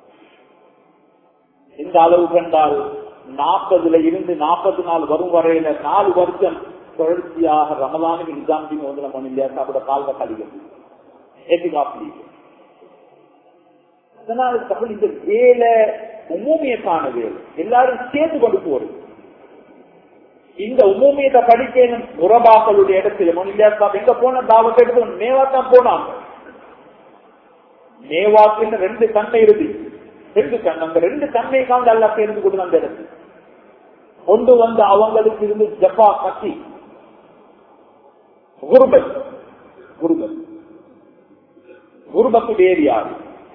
எந்த அளவு கண்டால் நாற்பதுல இருந்து நாற்பத்தி நாலு வரும் வரையில நாலு வருஷம் தொடர்ச்சியாக ரமதானுக்கு நிஜாம் வந்து நம்ம வித்தியாசாப்போட கால்வ கழிகிறது ஏற்றுக்காப்பி அதனால தமிழ் இந்த வேலை உமூமியத்தான வேலை எல்லாரும் சேர்ந்து கொண்டு போறது இந்த உமூமியத்தை படிக்கணும் உறபாக்களுடைய இடத்துல மொழியாசா எங்க போன தாவத்தை எடுத்து மேவாத்தான் போனாங்க மேவாக்கு ரெண்டு தன்மை இருக்கு ரெண்டு தன்மை அந்த ரெண்டு தன்மை காந்து எல்லாம் சேர்ந்து கொண்டு அந்த இடத்துல கொண்டு வந்து அவங்களுக்கு இருந்து ஜப்பா கத்தி குருபத் குருபத் குருபத்து வேறு யாரு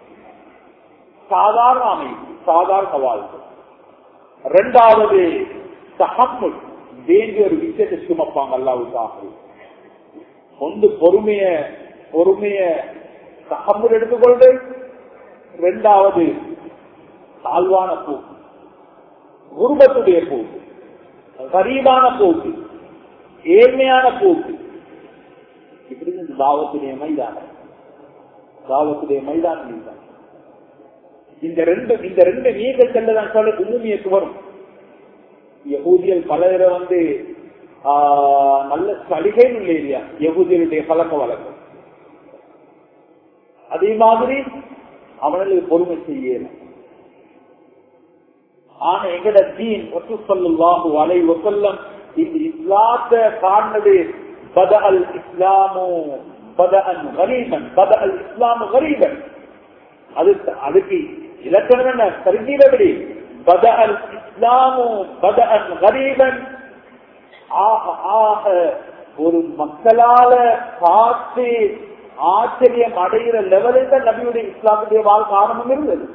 சாதாரண அமைப்பு சாதாரண வாழ்க்கை ரெண்டாவது தகமுல் வேண்டிய ஒரு விஷயத்தை சுமப்பாங்க அல்லாவுக்காக ஒன்று பொறுமைய பொறுமைய தகமுல் எடுத்துக்கொண்டு ரெண்டாவது தாழ்வான போக்கு குருபத்துடைய போக்கு கரீபான போக்கு ஏழ்மையான போக்கு இப்படி இந்த தாவத்துடைய மைதானம் தாவத்துடைய மைதானம் இதுதான் இந்த ரெண்டு இந்த ரெண்டு நீர்கள் செல்லதான் சொல்ல உண்மையத்து வரும் யகூதியல் பலரை வந்து நல்ல சலுகைன்னு இல்லை இல்லையா யகூதியலுடைய பழக்க வழக்கம் அதே மாதிரி அவனுக்கு பொறுமை செய்யல ஆனா எங்கட தீன் ஒத்து சொல்லுல்லாஹு அலை வசல்லம் இந்த இஸ்லாத்த காரணது பத அல் இஸ்லாமோ பத அன் கரீபன் பத அல் இஸ்லாமு கரீபன் அது அதுக்கு இலக்கணம் என்ன தெரிஞ்சீரபடி பத அல் இஸ்லாமு பத அன் கரீபன் ஆக ஆக ஒரு மக்களால பார்த்து ஆச்சரியம் அடைகிற லெவலில் தான் நபியுடைய இஸ்லாமுடைய வாழ்க்கை ஆரம்பம் இருந்தது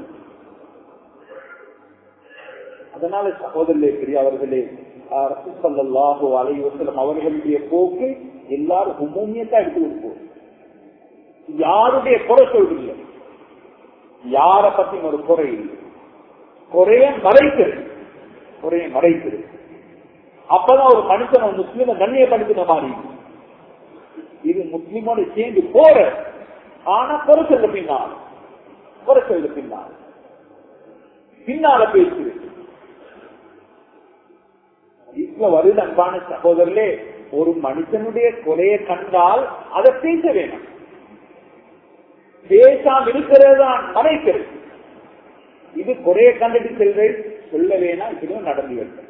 அதனால சகோதரர்களே பெரியவர்களே ரசூசல்லாஹு அலைவசலம் அவர்களுடைய போக்கு எல்லாரும் உமூமியத்தான் எடுத்து கொடுப்போம் யாருடைய குறை சொல்றீங்க யார பத்தி ஒரு குறை இல்லை குறைய மறைக்கிறது குறைய மறைக்கிறது அப்பதான் ஒரு மனுஷன் ஒரு முஸ்லீம கண்ணியப்படுத்தின மாதிரி இது முஸ்லீமோட சேர்ந்து போற ஆனா குறை சொல்ல பின்னால் குறை சொல்ல பின்னால் பின்னால பேசுது இதுல வருது அன்பான சகோதரர்களே ஒரு மனுஷனுடைய கொலையை கண்டால் அதை பேச வேணும் பேசாம இருக்கிறது தான் மறைக்கிறது இது குறைய கண்டுட்டு செல்வது சொல்ல வேணாம் இப்படியும் நடந்து வேண்டும்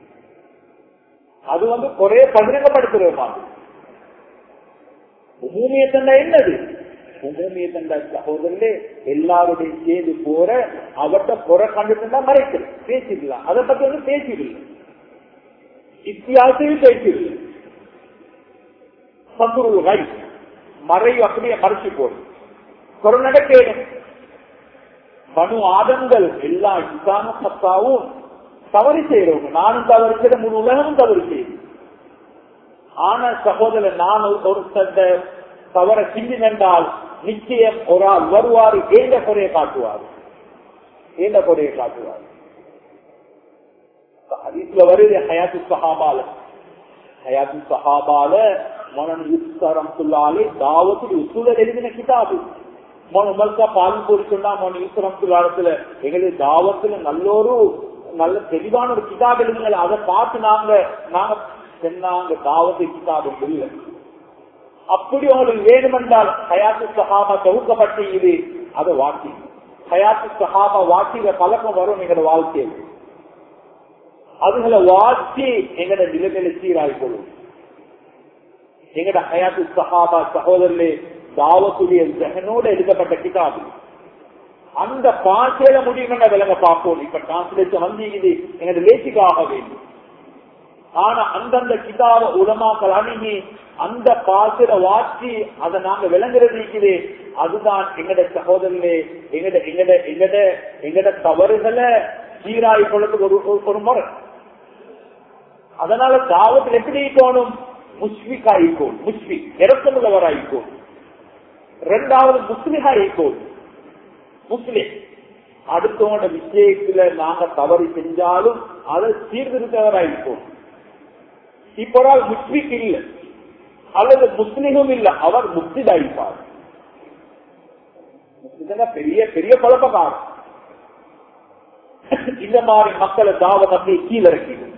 அது வந்து குறைய பகிரங்கப்படுத்துறது மாதிரி உமூமிய தண்டா என்னது உமூமிய தண்டா சகோதரர்களே எல்லாருடைய சேர்ந்து போற அவர்கிட்ட குறை கண்டுட்டு மறைக்கிறது பேசிடலாம் அதை பத்தி வந்து பேசிடலாம் இத்தியாசையும் பேசிடல சந்துருள்கள் மறை அப்படியே மறைச்சு போடும் கொரோனா கேடும் மனு ஆதங்கள் எல்லா இஸ்லாம சத்தாவும் தவறு செய்யறவங்க நானும் தவறு செய்ய முழு உலகமும் தவறு செய்யும் ஆனா சகோதரர் நான் ஒரு சட்ட தவற சிந்தி நின்றால் நிச்சயம் ஒரு ஆள் வருவார் ஏந்த குறையை காட்டுவார் ஏந்த குறையை காட்டுவார் ஹதீஸ்ல வருது ஹயாத்து சஹாபால ஹயாத்து சஹாபால மனன் யுஸ்தரம் சொல்லாலே தாவத்தில் உசுலர் எழுதின கிதாபு மன உமர்க்கா பால் போட்டு சொன்னா மன யுஸ்தரம் சொல்லாலத்துல எங்களுக்கு தாவத்துல நல்ல ஒரு நல்ல தெளிவான ஒரு கிதாப் எழுதுங்க அதை பார்த்து நாங்க நாங்க சென்னாங்க தாவத்து கிதாபு இல்லை அப்படி உங்களுக்கு வேணுமென்றால் ஹயாத்து சஹாபா தொகுக்கப்பட்டு இது அதை வாக்கி ஹயாத்து சஹாபா வாக்கிற பழக்கம் வரும் எங்களோட வாழ்க்கையில் அதுகளை வாசி எங்கட நிலைமையில சீராய்க்கொள்ளும் எங்கட ஹயாத்து சஹாபா சகோதரர்களே தாவத்துடைய ஜெகனோட எழுதப்பட்ட கிதாபு அந்த பாசையில முடியும் விலங்க பார்ப்போம் இப்ப டிரான்ஸ்லேஷன் வந்து இது எங்கட லேசிக்காக வேண்டும் ஆனா அந்தந்த கிதாப உலமாக்கள் அணுகி அந்த பாசில வாசி அதை நாங்க விளங்குறது இருக்குது அதுதான் எங்கட சகோதரர்களே எங்கட எங்கட எங்கட எங்கட தவறுகளை சீராய் கொள்ளுக்கு ஒரு ஒரு முறை அதனால தாவத்தில் எப்படி தோணும் முஸ்பிக் ஆயிக்கோள் முஸ்பிக் இறக்கமுள்ளவர் ஆயிக்கோள் இரண்டாவது முஸ்லிம் ஆயிக்கோள் முஸ்லிம் அடுத்தவங்க விஷயத்துல நாங்க தவறு செஞ்சாலும் அதை சீர்திருத்தவராயிருப்போம் இப்போ முஸ்லிக் இல்லை அல்லது முஸ்லிமும் இல்லை அவர் முஸ்லிதாயிருப்பார் பெரிய பெரிய குழப்பக்காரன் இந்த மாதிரி மக்களை தாவத் அப்படியே கீழே இறக்கிடும்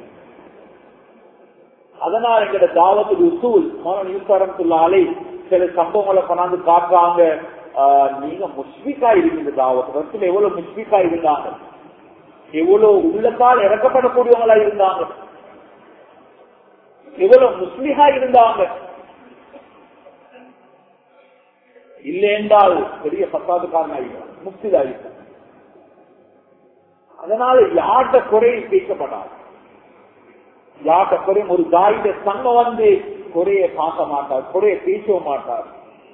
அதனால் எங்கட தாவத்தில் உசூல் மரணி சில சம்பவங்களை கொண்டாந்து காட்டுறாங்க நீங்க முஸ்பிக்கா இருக்கின்ற தாவத்துல எவ்வளவு முஸ்பிக்கா இருந்தாங்க எவ்வளவு உள்ளத்தால் இறக்கப்படக்கூடியவங்களா இருந்தாங்க எவ்வளவு முஸ்லிஹா இருந்தாங்க இல்லை என்றால் பெரிய பத்தாதுக்காரன் முக்திதாயிருக்காங்க அதனால யார்கிட்ட குறையை பேசப்படாது யார்கிட்ட குறையும் ஒரு தாயிட சங்கம் வந்து குறைய பார்க்க மாட்டார் குறைய பேசவும் மாட்டார்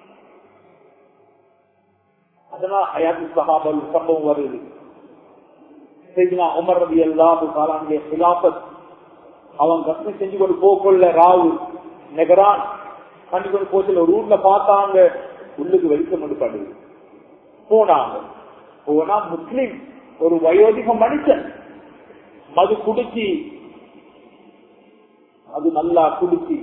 அதனால அயாத்து சகாபல் சம்பவம் வருது செய்தினா உமர் ரவி எல்லாத்து காலாண்டிய சிலாபத் அவன் கஷ்டம் செஞ்சு கொண்டு போகொள்ள ராவு நெகரான் கண்டு கொண்டு போச்சு ஒரு ஊர்ல பார்த்தாங்க உள்ளுக்கு வெளிச்சம் எடுப்பாடு போனாங்க போனா முஸ்லிம் ஒரு வயோதிக மனுஷன் மது குடிச்சி அது நல்லா குடிச்சி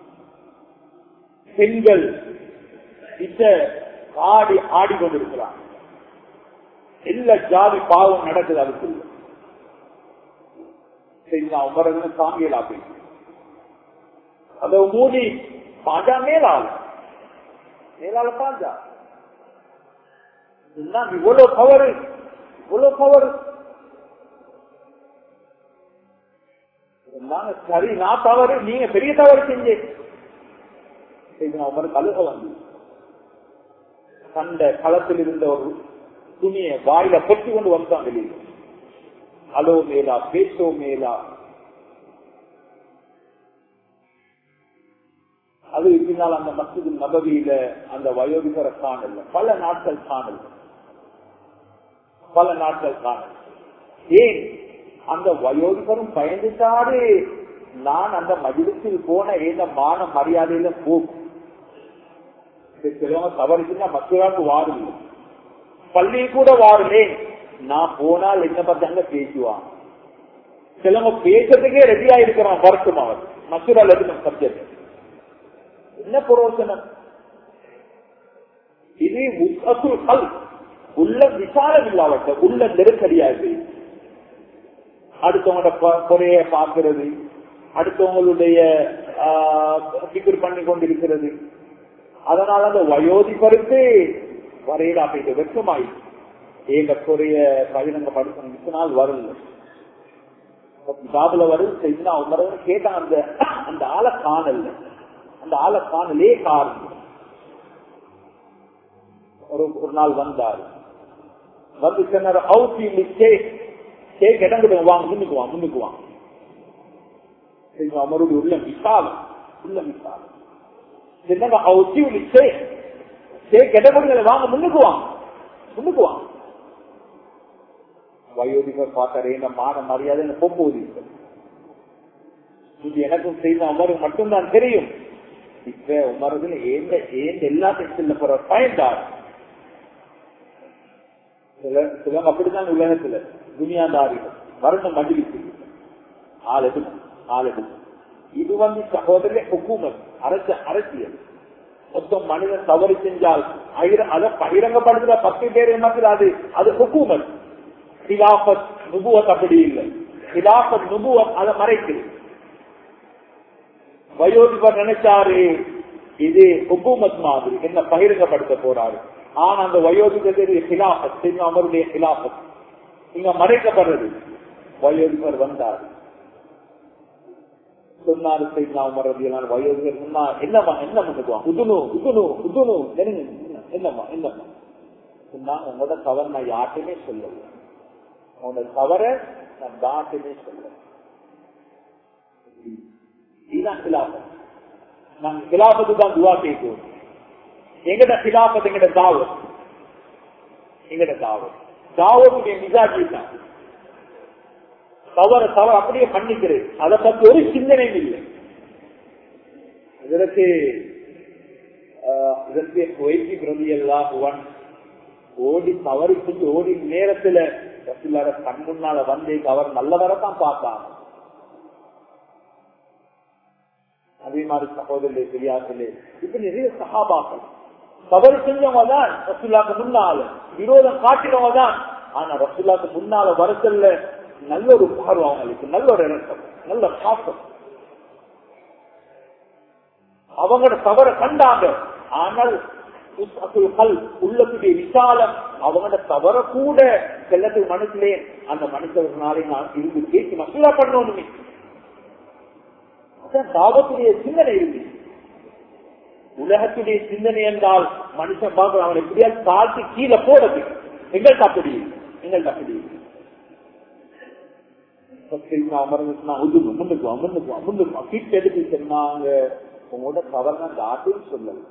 பெண்கள் இத்த ஆடி ஆடிக்கொண்டிருக்கிறார் எல்லா ஜாதி பாவம் நடக்குது அதுக்குள்ள சரி நான் உமரது சாமியலா போய் அதை மூடி பாஜா மேலாள் மேலால பாஜா இவ்வளவு பவர் இவ்வளவு பவர் சரி நான் தவறு நீங்க பெரிய தவறு செஞ்சேன் அவர் கழுக வந்து கண்ட களத்தில் இருந்த ஒரு துணியை வாயில பொட்டி கொண்டு வந்தான் வெளியே அலோ மேலா பேசோ மேலா அது பின்னால் அந்த மசிது நபவியில அந்த வயோதிகரை காணல பல நாட்கள் காணல பல நாட்கள் காணல ஏன் அந்த வயோதிகரும் பயந்துட்டாரு நான் அந்த மஜிலிசில் போன ஏந்த மான மரியாதையில போகும் சிலவங்க தவறுச்சுன்னா மக்களாக்கு வாருங்க பள்ளி கூட வாருமே நான் போனால் என்ன பத்தாங்க பேசுவான் சிலவங்க பேசுறதுக்கே ரெடியா இருக்கிறான் வரட்டும் அவர் மசூரால் இருக்கும் சப்ஜெக்ட் என்ன புரோசனம் இது முத்தசுல் கல் உள்ள விசாரம் இல்லாவட்ட உள்ள நெருக்கடியாது அடுத்தவங்களோட குறைய பார்க்கிறது அடுத்தவங்களுடைய பிக்கர் பண்ணி கொண்டிருக்கிறது அதனால அந்த வயோதிபருக்கு வரையில அப்படி வெட்கமாயி எங்க குறைய பகிரங்க படுத்த நாள் வரல ஜாபுல வரும் செய்தினா அவங்க கேட்டான் அந்த அந்த ஆளை காணல அந்த ஆளை காணலே காரணம் ஒரு ஒரு நாள் வந்தார் வந்து சொன்னார் அவுத்தி கேக் இடம் கொடுங்க வாங்க முன்னுக்கு வாங்க முன்னுக்கு வாங்க அமருடைய உள்ள விசாலம் உள்ள விசாலம் என்னங்க அவுத்தி உள்ளே கேக் இடம் கொடுங்க வாங்க முன்னுக்கு வாங்க முன்னுக்கு வாங்க வயோதிகர் பார்த்தாரு என்ன மான மரியாதை என்ன போகுது இது எனக்கும் செய்த அமருக்கு மட்டும்தான் தெரியும் இப்ப உமரதுல ஏந்த ஏந்த எல்லாத்தையும் செல்ல போற பயன்தார் சில சிலவங்க அப்படித்தான் உலகத்துல துனியாதாரிகள் வரணும் மஜிலிக்கு ஆள் எடுக்கும் ஆள் எடுக்கும் இது வந்து சகோதரே ஹுக்குமத் அரசு அரசியல் மொத்தம் மனிதன் தவறு செஞ்சால் அதை பகிரங்கப்படுத்துற பத்து பேர் என்ன அது அது ஹுக்குமத் ஹிலாபத் நுபுவத் அப்படி இல்லை ஹிலாபத் நுபுவத் அதை மறைக்குது வயோதிபர் நினைச்சாரு இது ஹுக்குமத் மாதிரி என்ன பகிரங்கப்படுத்த போறாரு ஆனா அந்த வயோதிபர் ஹிலாபத் அவருடைய ஹிலாபத் இங்க மறைக்கப்படுறது வயோதிபர் வந்தார் சொன்னாரு செய்தா உமரதியெல்லாம் வயோதிபர் சொன்னா என்னம்மா என்ன பண்ணுவான் உதுனு உதுனு உதுனு என்னம்மா என்னம்மா சொன்னா உங்களோட தவறு நான் யார்ட்டுமே சொல்லல உங்களோட தவற நான் யார்ட்டுமே சொல்லல இதுதான் கிலாபத் நாங்க கிலாபத்து தான் துவா கேட்குவோம் எங்கட கிலாபத் எங்கட தாவத் எங்கட தாவத் தாவத்துடைய மிசாஜி தான் தவறு தவறு அப்படியே பண்ணிக்கிறேன் அதை பத்தி ஒரு சிந்தனையும் இல்லை இதற்கு இதற்கு வைத்தி பிரதி எல்லாம் ஓடி தவறி செஞ்சு ஓடி நேரத்துல ரசூல்லார கண் முன்னால வந்து அவர் நல்லவரைத்தான் பார்த்தாங்க அதே மாதிரி சகோதரர்களே பெரியார்களே இப்ப நிறைய சகாபாக்கள் தவறு செஞ்சவங்க தான் ரசுல்லாக்கு முன்னால விரோதம் காட்டினவங்க தான் ஆனா ரசுல்லாக்கு முன்னால வரச்சல்ல நல்ல ஒரு பார்வை அவங்களுக்கு நல்ல ஒரு இறக்கம் நல்ல பாசம் அவங்களோட தவற கண்டாங்க ஆனால் உள்ளத்துடைய விசாலம் அவங்களோட தவற கூட செல்லத்துக்கு மனசுலே அந்த மனுஷனாலே நான் இருந்து பேசி மசூலா பண்ணணுமே தாபத்துடைய சிந்தனை இருக்கு உலகத்துடைய சிந்தனை என்றால் மனுஷன் பார்க்க அவனை எப்படியா தாழ்த்தி கீழே போடுறது எங்கள் தப்படி எங்கள் தப்படி உங்களோட தவறுனா காட்டுன்னு சொல்லல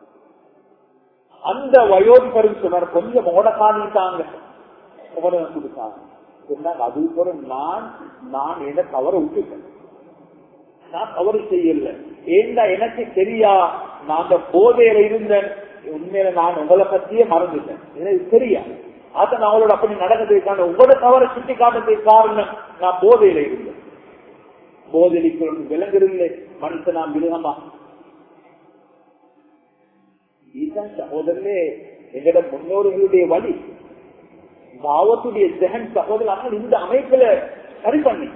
அந்த வயோதிபரும் சொன்னார் கொஞ்சம் உங்களோட காணிட்டாங்க உங்களோட கொடுத்தாங்க சொன்னாங்க அது கூட நான் நான் என்ன தவற விட்டுட்டேன் நான் தவறு செய்யல ஏண்டா எனக்கு தெரியா நான் அந்த போதையில இருந்தேன் உண்மையில நான் உங்களை பத்தியே மறந்துட்டேன் எனக்கு தெரியா அத நான் அவளோட அப்படி நடந்ததுக்கான உங்களோட தவறை சுட்டி காட்டுறதுக்கு காரணம் நான் போதையில இருந்தேன் போதைக்கு விலங்குறில்லை மனுஷன் நான் மிருகமா இதுதான் சகோதரே எங்கட முன்னோர்களுடைய வழி பாவத்துடைய ஜெகன் சகோதரர் இந்த அமைப்புல சரி பண்ணி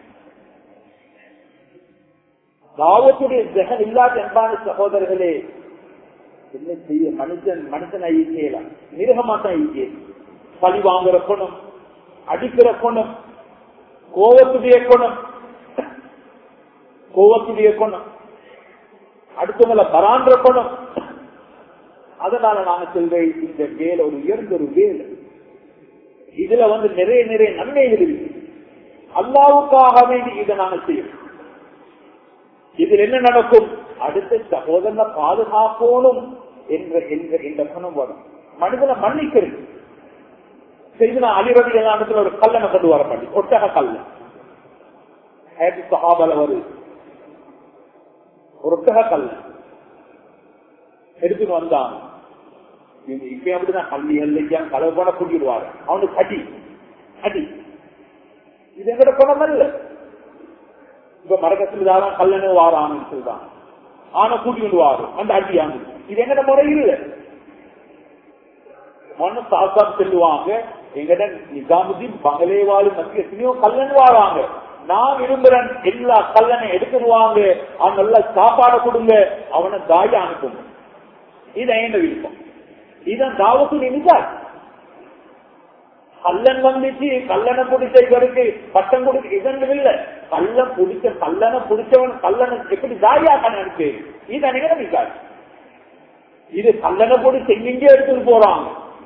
தாவத்துடைய ஜெகன் இல்லாத அன்பான சகோதரர்களே என்ன செய்ய மனுஷன் மனுஷன் ஐக்கியலாம் மிருகமாத்தான் ஐக்கியம் பழி வாங்குற குணம் அடிக்கிற குணம் கோவத்துடைய குணம் கோவத்துடைய குணம் அடுத்தவங்களை பரான்ற குணம் அதனால நாங்க சொல்றேன் இந்த வேலை ஒரு உயர்ந்த ஒரு வேலை இதுல வந்து நிறைய நிறைய நன்மைகள் இருக்கு அல்லாவுக்காக வேண்டி இதை நாங்க செய்யணும் இதில் என்ன நடக்கும் அடுத்த சகோதரனை பாதுகாப்போனும் என்ற என்ற இந்த குணம் வரும் மனிதனை மன்னிக்கிறது செய்து நான் அழிவதி இடத்துல ஒரு கல்லனை கொண்டு வர பண்ணி ஒட்டக கல்ல சகாபல வருது ஒரு ஒட்டக கல்ல எடுத்துட்டு வந்தான் இப்ப அப்படிதான் கல்வி எல்லைக்கா கலவு போன கூட்டிடுவாரு அவனுக்கு அடி அடி இது எங்கட குணம் அல்ல இப்ப மரகத்தில் தான் கல்லணு வாரான்னு சொல்றான் ஆனா கூட்டிட்டு வாரு அந்த அடியாங்க இது எங்கட முறை இல்ல மண்ணு சாஸ்தான் சொல்லுவாங்க எங்கட நிஜாமுதீன் பங்களேவாலு மத்திய எத்தனையோ கல்லன் வாராங்க நான் விரும்புறேன் எல்லா கல்லனை எடுத்துருவாங்க அவன் நல்ல சாப்பாடு கொடுங்க அவனை தாய அனுப்புங்க இதான் என்ன விருப்பம் இதான் தாவத்து நிஜாய் கல்லன் வந்துச்சு கல்லனை பிடிச்ச இவருக்கு பட்டம் கொடுக்க இதன் இல்ல கள்ளன் பிடிச்ச கல்லனை பிடிச்சவன் கல்லனை எப்படி தாயாக்க நினைச்சு இது நினைக்கிறாரு இது கல்லனை பிடிச்ச எங்கெங்கே எடுத்துட்டு போறாங்க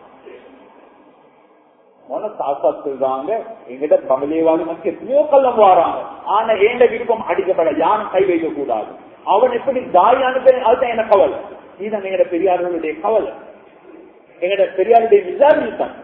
சொல்றாங்க எங்கிட்ட பகலேவாளி மக்கள் எத்தனையோ கல்லம் வாராங்க ஆனா ஏண்ட விருப்பம் அடிக்கப்பட யாரும் கை வைக்க கூடாது அவன் எப்படி தாய் அனுப்ப அதுதான் என்ன கவலை இதுதான் எங்கட பெரியார்களுடைய கவலை எங்கட பெரியாருடைய விசாரணை தான்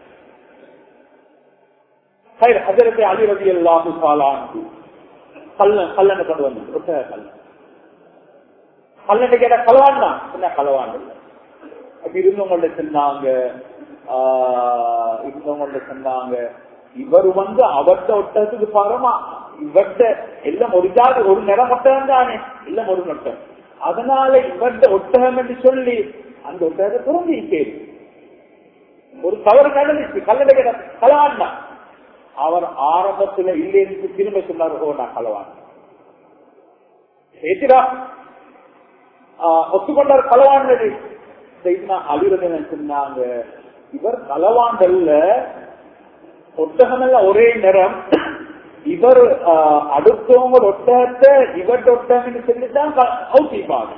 ஹசரத்தை அலிரதி எல்லாமே காலாண்டு கல்லன் கல்லனை கொண்டு வந்து ஒட்டக கல்லன் கல்லனை கேட்ட கலவான் தான் என்ன கலவான் இல்லை அப்படி இருந்தவங்கள்ட்ட சொன்னாங்க இருந்தவங்கள்ட்ட சொன்னாங்க இவர் வந்து அவர்த்த ஒட்டத்துக்கு பாருமா இவர்த்த எல்லாம் ஒரு ஜாதி ஒரு நிறம் ஒட்டகம் தானே எல்லாம் ஒரு நொட்டம் அதனால இவர்த்த ஒட்டகம் என்று சொல்லி அந்த ஒட்டகத்தை புரிஞ்சு கேள்வி ஒரு தவறு நடந்துச்சு கல்லடை கேட்ட கலவான் தான் அவர் ஆரம்பத்துல இல்லைன்னு திரும்ப சொன்னார் ஓ நான் கலவான் ஏத்திரா ஒத்துக்கொண்டார் களவாண்டது அழிவது சொன்னாங்க இவர் களவாண்டல்ல ஒட்டகமல்ல ஒரே நிறம் இவர் அடுத்தவங்க ஒட்டகத்தை இவர் ஒட்டகம்னு சொல்லிதான் அவுத்திப்பாங்க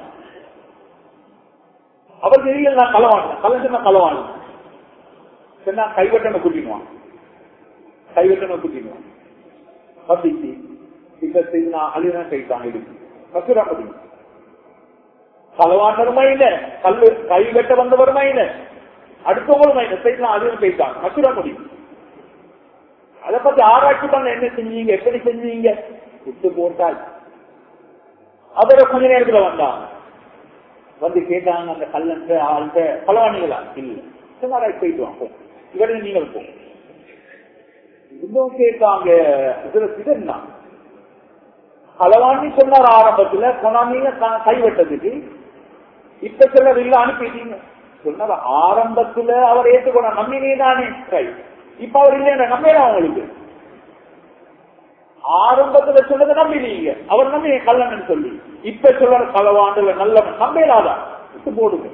அவர் தெரியல நான் களவாண்டேன் கலந்து நான் களவாண்டேன் சொன்னா கைவட்டனை கூட்டிடுவான் கைவட்டனை கூட்டிடுவான் பத்திச்சு இப்ப நான் அழிதான் கைத்தான் இருக்கு கசுரா முடியும் களவாண்டருமா இல்ல கல்லு கை வெட்ட வந்தவருமா இல்ல அடுத்தவங்களுமா இல்ல சைட்லாம் அதுவும் போயிட்டாங்க மசுரா முடியும் அதை பத்தி ஆராய்ச்சி பண்ண என்ன செஞ்சீங்க எப்படி செஞ்சீங்க விட்டு போட்டால் அதோட கொஞ்ச நேரத்துல வந்தாங்க வந்து கேட்டாங்க அந்த கல்லன்ற ஆள்கிட்ட களவாணிகளா இல்ல சொன்னாரா போயிட்டு வாங்க இவரை நீங்கள் போங்க இன்னும் கேட்டாங்க இதுல சிதன்னா களவாணி சொன்னார் ஆரம்பத்துல கொண்டாந்தீங்க கைவட்டதுக்கு இப்ப சிலர் இல்ல அனுப்பிட்டீங்க சொன்னார் ஆரம்பத்துல அவர் ஏற்றுக்கொண்ட நம்பினே தானே கை இப்ப அவர் இல்லைன்ற நம்பலாம் அவங்களுக்கு ஆரம்பத்துல சொன்னதை நம்பினீங்க அவர் நம்பி கல்லணன் சொல்லி இப்ப சொல்ற களவாண்டுல நல்ல நம்பலாதா விட்டு போடுங்க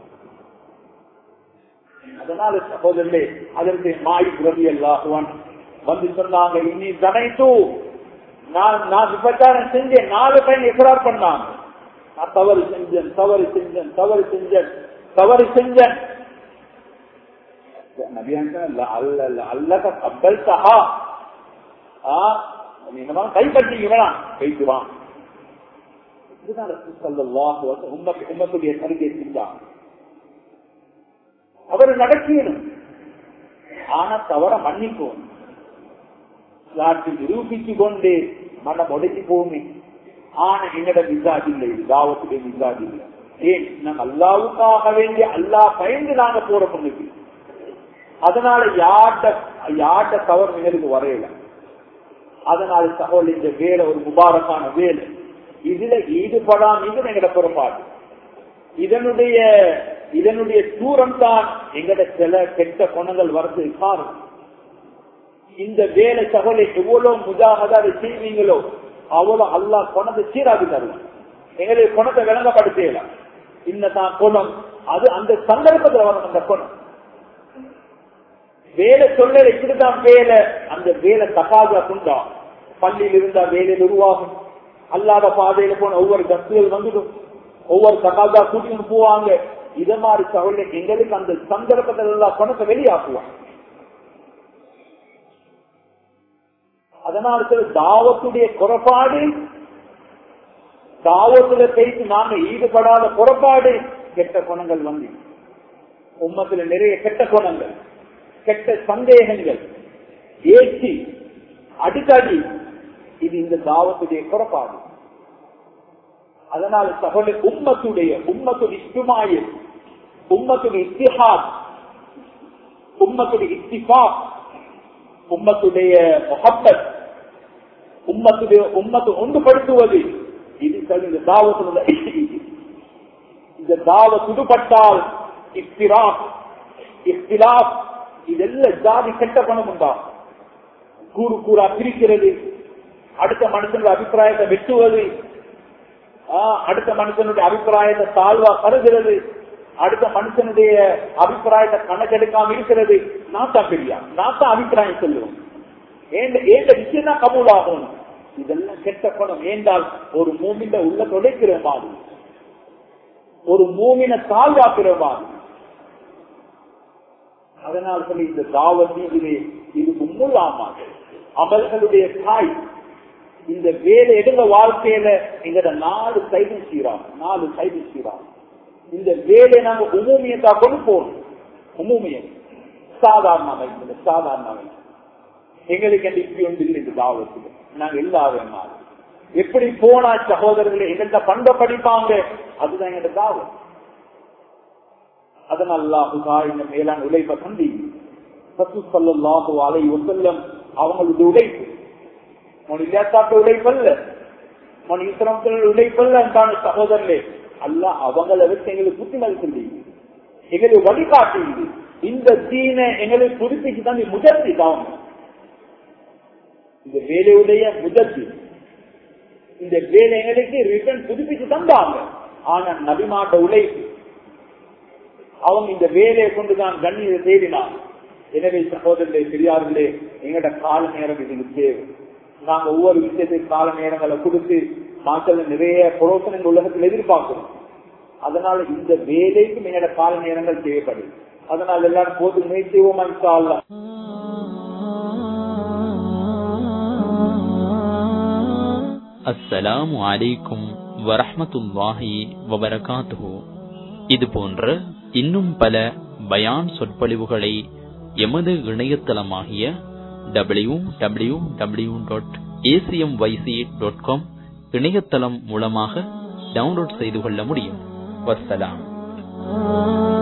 அதனால சகோதரர்களே அதற்கு மாய் பிரதி எல்லாகுவான் வந்து சொன்னாங்க இனி தனைத்து நான் நான் விபச்சாரம் செஞ்சேன் நாலு பையன் எக்ரார் பண்ணாங்க நான் தவறு செஞ்சேன் தவறு செஞ்சேன் தவறு செஞ்சேன் தவறு செஞ்சேன் அல்லக கப்பல் சஹா நீங்க கைப்பற்றீங்க வேணாம் கைத்து வா உம்மத்துடைய கருகை செஞ்சாங்க அவர் நடக்கணும் ஆனா தவற மன்னிக்கும் நிரூபிச்சு கொண்டு மனம் உடைச்சு போமே ஆனா எங்கட மிசாஜ் இல்லை தாவத்துடைய மிசாஜ் இல்லை ஏன் நாங்க அல்லாவுக்காக வேண்டிய அல்லா பயந்து நாங்க போற பொண்ணுக்கு அதனால யார்ட யார்ட தவறு எங்களுக்கு வரையல அதனால சகோதரி இந்த வேலை ஒரு முபாரக்கான வேலை இதுல ஈடுபடாம இது எங்கட புறப்பாடு இதனுடைய இதனுடைய தூரம் தான் எங்கட சில கெட்ட குணங்கள் வரது காரணம் இந்த வேலை சகோலை எவ்வளவு முஜாகதாவை செய்வீங்களோ அவ்வளவு அல்லா குணத்தை சீராகி தருவோம் எங்களுக்கு குணத்தை விளங்கப்படுத்தலாம் இன்னதான் குணம் அது அந்த சந்தர்ப்பத்தில் வரும் அந்த குணம் வேலை சொல்ல இப்படிதான் வேலை அந்த வேலை தகாதா குண்டா பள்ளியில் இருந்தா வேலையில் உருவாகும் அல்லாத பாதையில போன ஒவ்வொரு கஸ்துகள் வந்துடும் ஒவ்வொரு தகாதா கூட்டிட்டு போவாங்க இத மாதிரி சகோதரி எங்களுக்கு அந்த சந்தர்ப்பத்தில் எல்லாம் குணத்தை வெளியாக்குவாங்க அதனால தாவத்துடைய குறைபாடு தாவத்துல பேசி நாங்க ஈடுபடாத குறைபாடு கெட்ட குணங்கள் வந்து உம்மத்துல நிறைய கெட்ட குணங்கள் கெட்ட சந்தேகங்கள் ஏற்றி அடிக்கடி இது இந்த தாவத்துடைய குறைபாடு அதனால சகோதரி உம்மத்துடைய உம்மத்துடைய இஸ்துமாயில் உம்மத்துடைய இத்திஹாத் உம்மத்துடைய இத்திஃபா உம்மத்துடைய முகப்பத் உம்மத்துடைய உம்மத்தை ஒன்றுபடுத்துவது இது இந்த தாவத்தினுள்ள இந்த தாவ துடுபட்டால் இஃப்திராப் இஃப்திலாப் இதெல்லாம் ஜாதி கெட்ட பணம் உண்டா கூறு கூறா பிரிக்கிறது அடுத்த மனுஷனுடைய அபிப்பிராயத்தை வெட்டுவது அடுத்த மனுஷனுடைய அபிப்பிராயத்தை தாழ்வா கருதுகிறது அடுத்த மனுஷனுடைய அபிப்பிராயத்தை கணக்கெடுக்காம இருக்கிறது நான் தான் பெரியா நான் தான் அபிப்பிராயம் சொல்லுவோம் ஏந்த விஷயம் தான் கபூல் ஆகும் இதெல்லாம் கெட்ட பணம் ஏண்டால் ஒரு மூமின உள்ள தொலைக்கிற மாதிரி ஒரு மூமின தாழ்வாக்குற மாதிரி அதனால் சொல்லி இந்த தாவத்தி இது இது முன்னுள்ளாமா அமல்களுடைய தாய் இந்த வேலை எடுங்க வாழ்க்கையில எங்கட நாலு சைடு சீராம் நாலு சைடு சீராம் இந்த வேலை நாங்க உமூமியத்தா கொண்டு போகணும் உமூமியம் சாதாரண அமைப்பு சாதாரண அமைப்பு எங்களுக்கு அந்த இப்படி ஒன்று இல்லை இந்த தாவத்துக்கு நாங்க இல்லாத எப்படி போனா சகோதரர்களை எங்கள்கிட்ட பண்ப படிப்பாங்க அதுதான் எங்க தாவம் அதனால் அல்லாஹுகா இந்த மேலான உழைப்பை தந்தி சத்து சல்லாஹு அலை ஒசல்லம் அவங்களுடைய உழைப்பு மொழி இல்லாத்தாட்ட உழைப்பல்ல மொழி இஸ்லாமத்தில் உழைப்பல்ல அன்பான சகோதரர்களே அல்ல அவங்கள வச்சு எங்களுக்கு புத்திமதி சொல்லி எங்களுக்கு வழிகாட்டுது இந்த தீனை எங்களுக்கு புதுப்பிச்சு தான் முதற்சி தான் இந்த வேலையுடைய முதற்சி இந்த வேலை எங்களுக்கு ரிட்டர்ன் புதுப்பிச்சு தந்தாங்க ஆனா நபிமாட்ட உழைப்பு அவங்க இந்த வேலையை கொண்டுதான் கண்ணியை தேடினாங்க எனவே சகோதரர்களே பெரியார்களே எங்கட கால நேரம் இதுக்கு தேவை நாங்க ஒவ்வொரு விஷயத்துக்கு கால நேரங்களை கொடுத்து மக்கள் நிறைய புரோசனங்கள் உலகத்தில் எதிர்பார்க்கிறோம் அதனால இந்த வேலைக்கும் எங்கட கால நேரங்கள் தேவைப்படுது அதனால எல்லாரும் போது முயற்சி செய்வோமா இன்ஷால்லா அஸ்ஸலாமு அலைக்கும் வரஹ்மத்துல்லாஹி வபரகாத்துஹு இது போன்ற இன்னும் பல பயான் சொற்பொழிவுகளை எமது இணையதளமாகிய W W W dot ACM YC dot com இணையதளம் மூலமாக டவுன்லோட் செய்து கொள்ள முடியும் வசலாம்